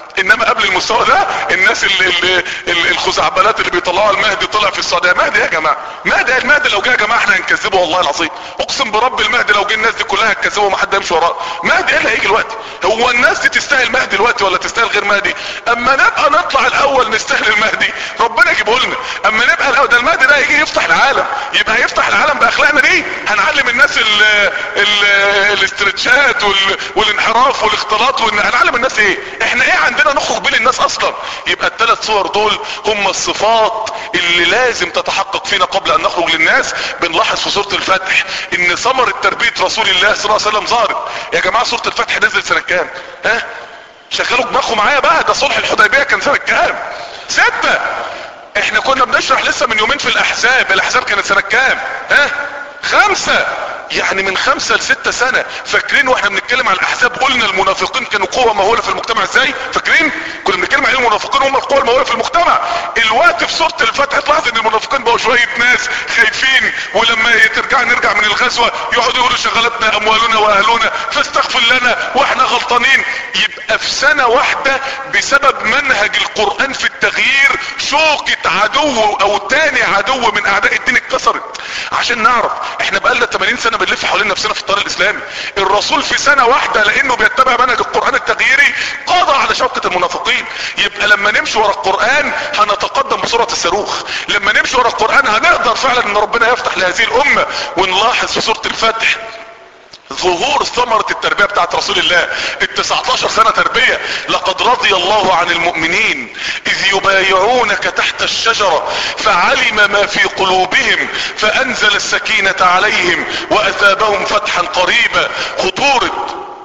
انما قبل المستوى ده الناس اللي, اللي, اللي الخزعبلات اللي بيطلعوا المهدي طلع في السعوديه مهدي يا جماعه مهدي المهدي لو جه يا جماعه احنا هنكذبه والله العظيم اقسم برب المهدي لو جه الناس دي كلها هتكذبه وما حد يمشي وراه مهدي ايه اللي هيجي دلوقتي هو الناس دي تستاهل مهدي دلوقتي ولا تستاهل غير مهدي اما نبقى نطلع الاول نستاهل المهدي ربنا يجيبه لنا اما نبقى الاول ده المهدي ده هيجي يفتح العالم يبقى هيفتح العالم باخلاقنا دي هنعلم الناس ال ال الاسترتشات وال والانحراف والاختلاط وان هنعلم الناس ايه احنا ايه عندنا نخرج بين الناس اصلا يبقى الثلاث صور دول هم الصفات اللي لازم تتحقق فينا قبل ان نخرج للناس بنلاحظ في سورة الفتح ان ثمرة تربية رسول الله صلى الله عليه وسلم ظهرت يا جماعة سورة الفتح نزلت سنة كام ها شغلوا دماغكم معايا بقى ده صلح الحديبية كان سنة كام ستة احنا كنا بنشرح لسه من يومين في الاحزاب الاحزاب كانت سنة كام ها خمسة يعني من خمسة لستة سنة فاكرين واحنا بنتكلم عن الاحزاب قلنا المنافقين كانوا قوة مهولة في المجتمع ازاي فاكرين كنا بنتكلم عن المنافقين هم القوة المهولة في المجتمع الوقت في سورة الفتح تلاحظ ان المنافقين بقوا شوية ناس خايفين ولما ترجع نرجع من الغزوة يقعدوا يقولوا شغلتنا اموالنا واهلنا فاستغفر لنا واحنا غلطانين يبقى في سنة واحدة بسبب منهج القرآن في التغيير شوكة عدو او تاني عدو من اعداء الدين اتكسرت عشان نعرف احنا بقالنا 80 سنة بنلف حوالين نفسنا في الطريق الاسلامي الرسول في سنة واحدة لانه بيتبع منهج القرآن التغييري قضى على شوكة المنافقين يبقى لما نمشي ورا القرآن هنتقدم بسرعة الصاروخ لما نمشي ورا القرآن هنقدر فعلا ان ربنا يفتح لهذه الامة ونلاحظ في سورة الفتح ظهور ثمرة التربية بتاعت رسول الله ال 19 سنة تربية لقد رضي الله عن المؤمنين اذ يبايعونك تحت الشجرة فعلم ما في قلوبهم فانزل السكينة عليهم واثابهم فتحا قريبا خطورة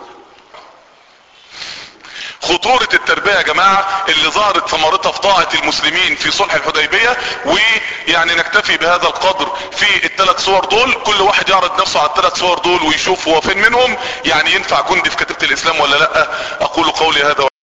خطورة التربية يا جماعة اللي ظهرت ثمرتها في طاعة المسلمين في صلح الحديبية ويعني نكتفي بهذا القدر في الثلاث صور دول كل واحد يعرض نفسه على الثلاث صور دول ويشوف هو فين منهم يعني ينفع جندي في كتيبة الاسلام ولا لا اقول قولي هذا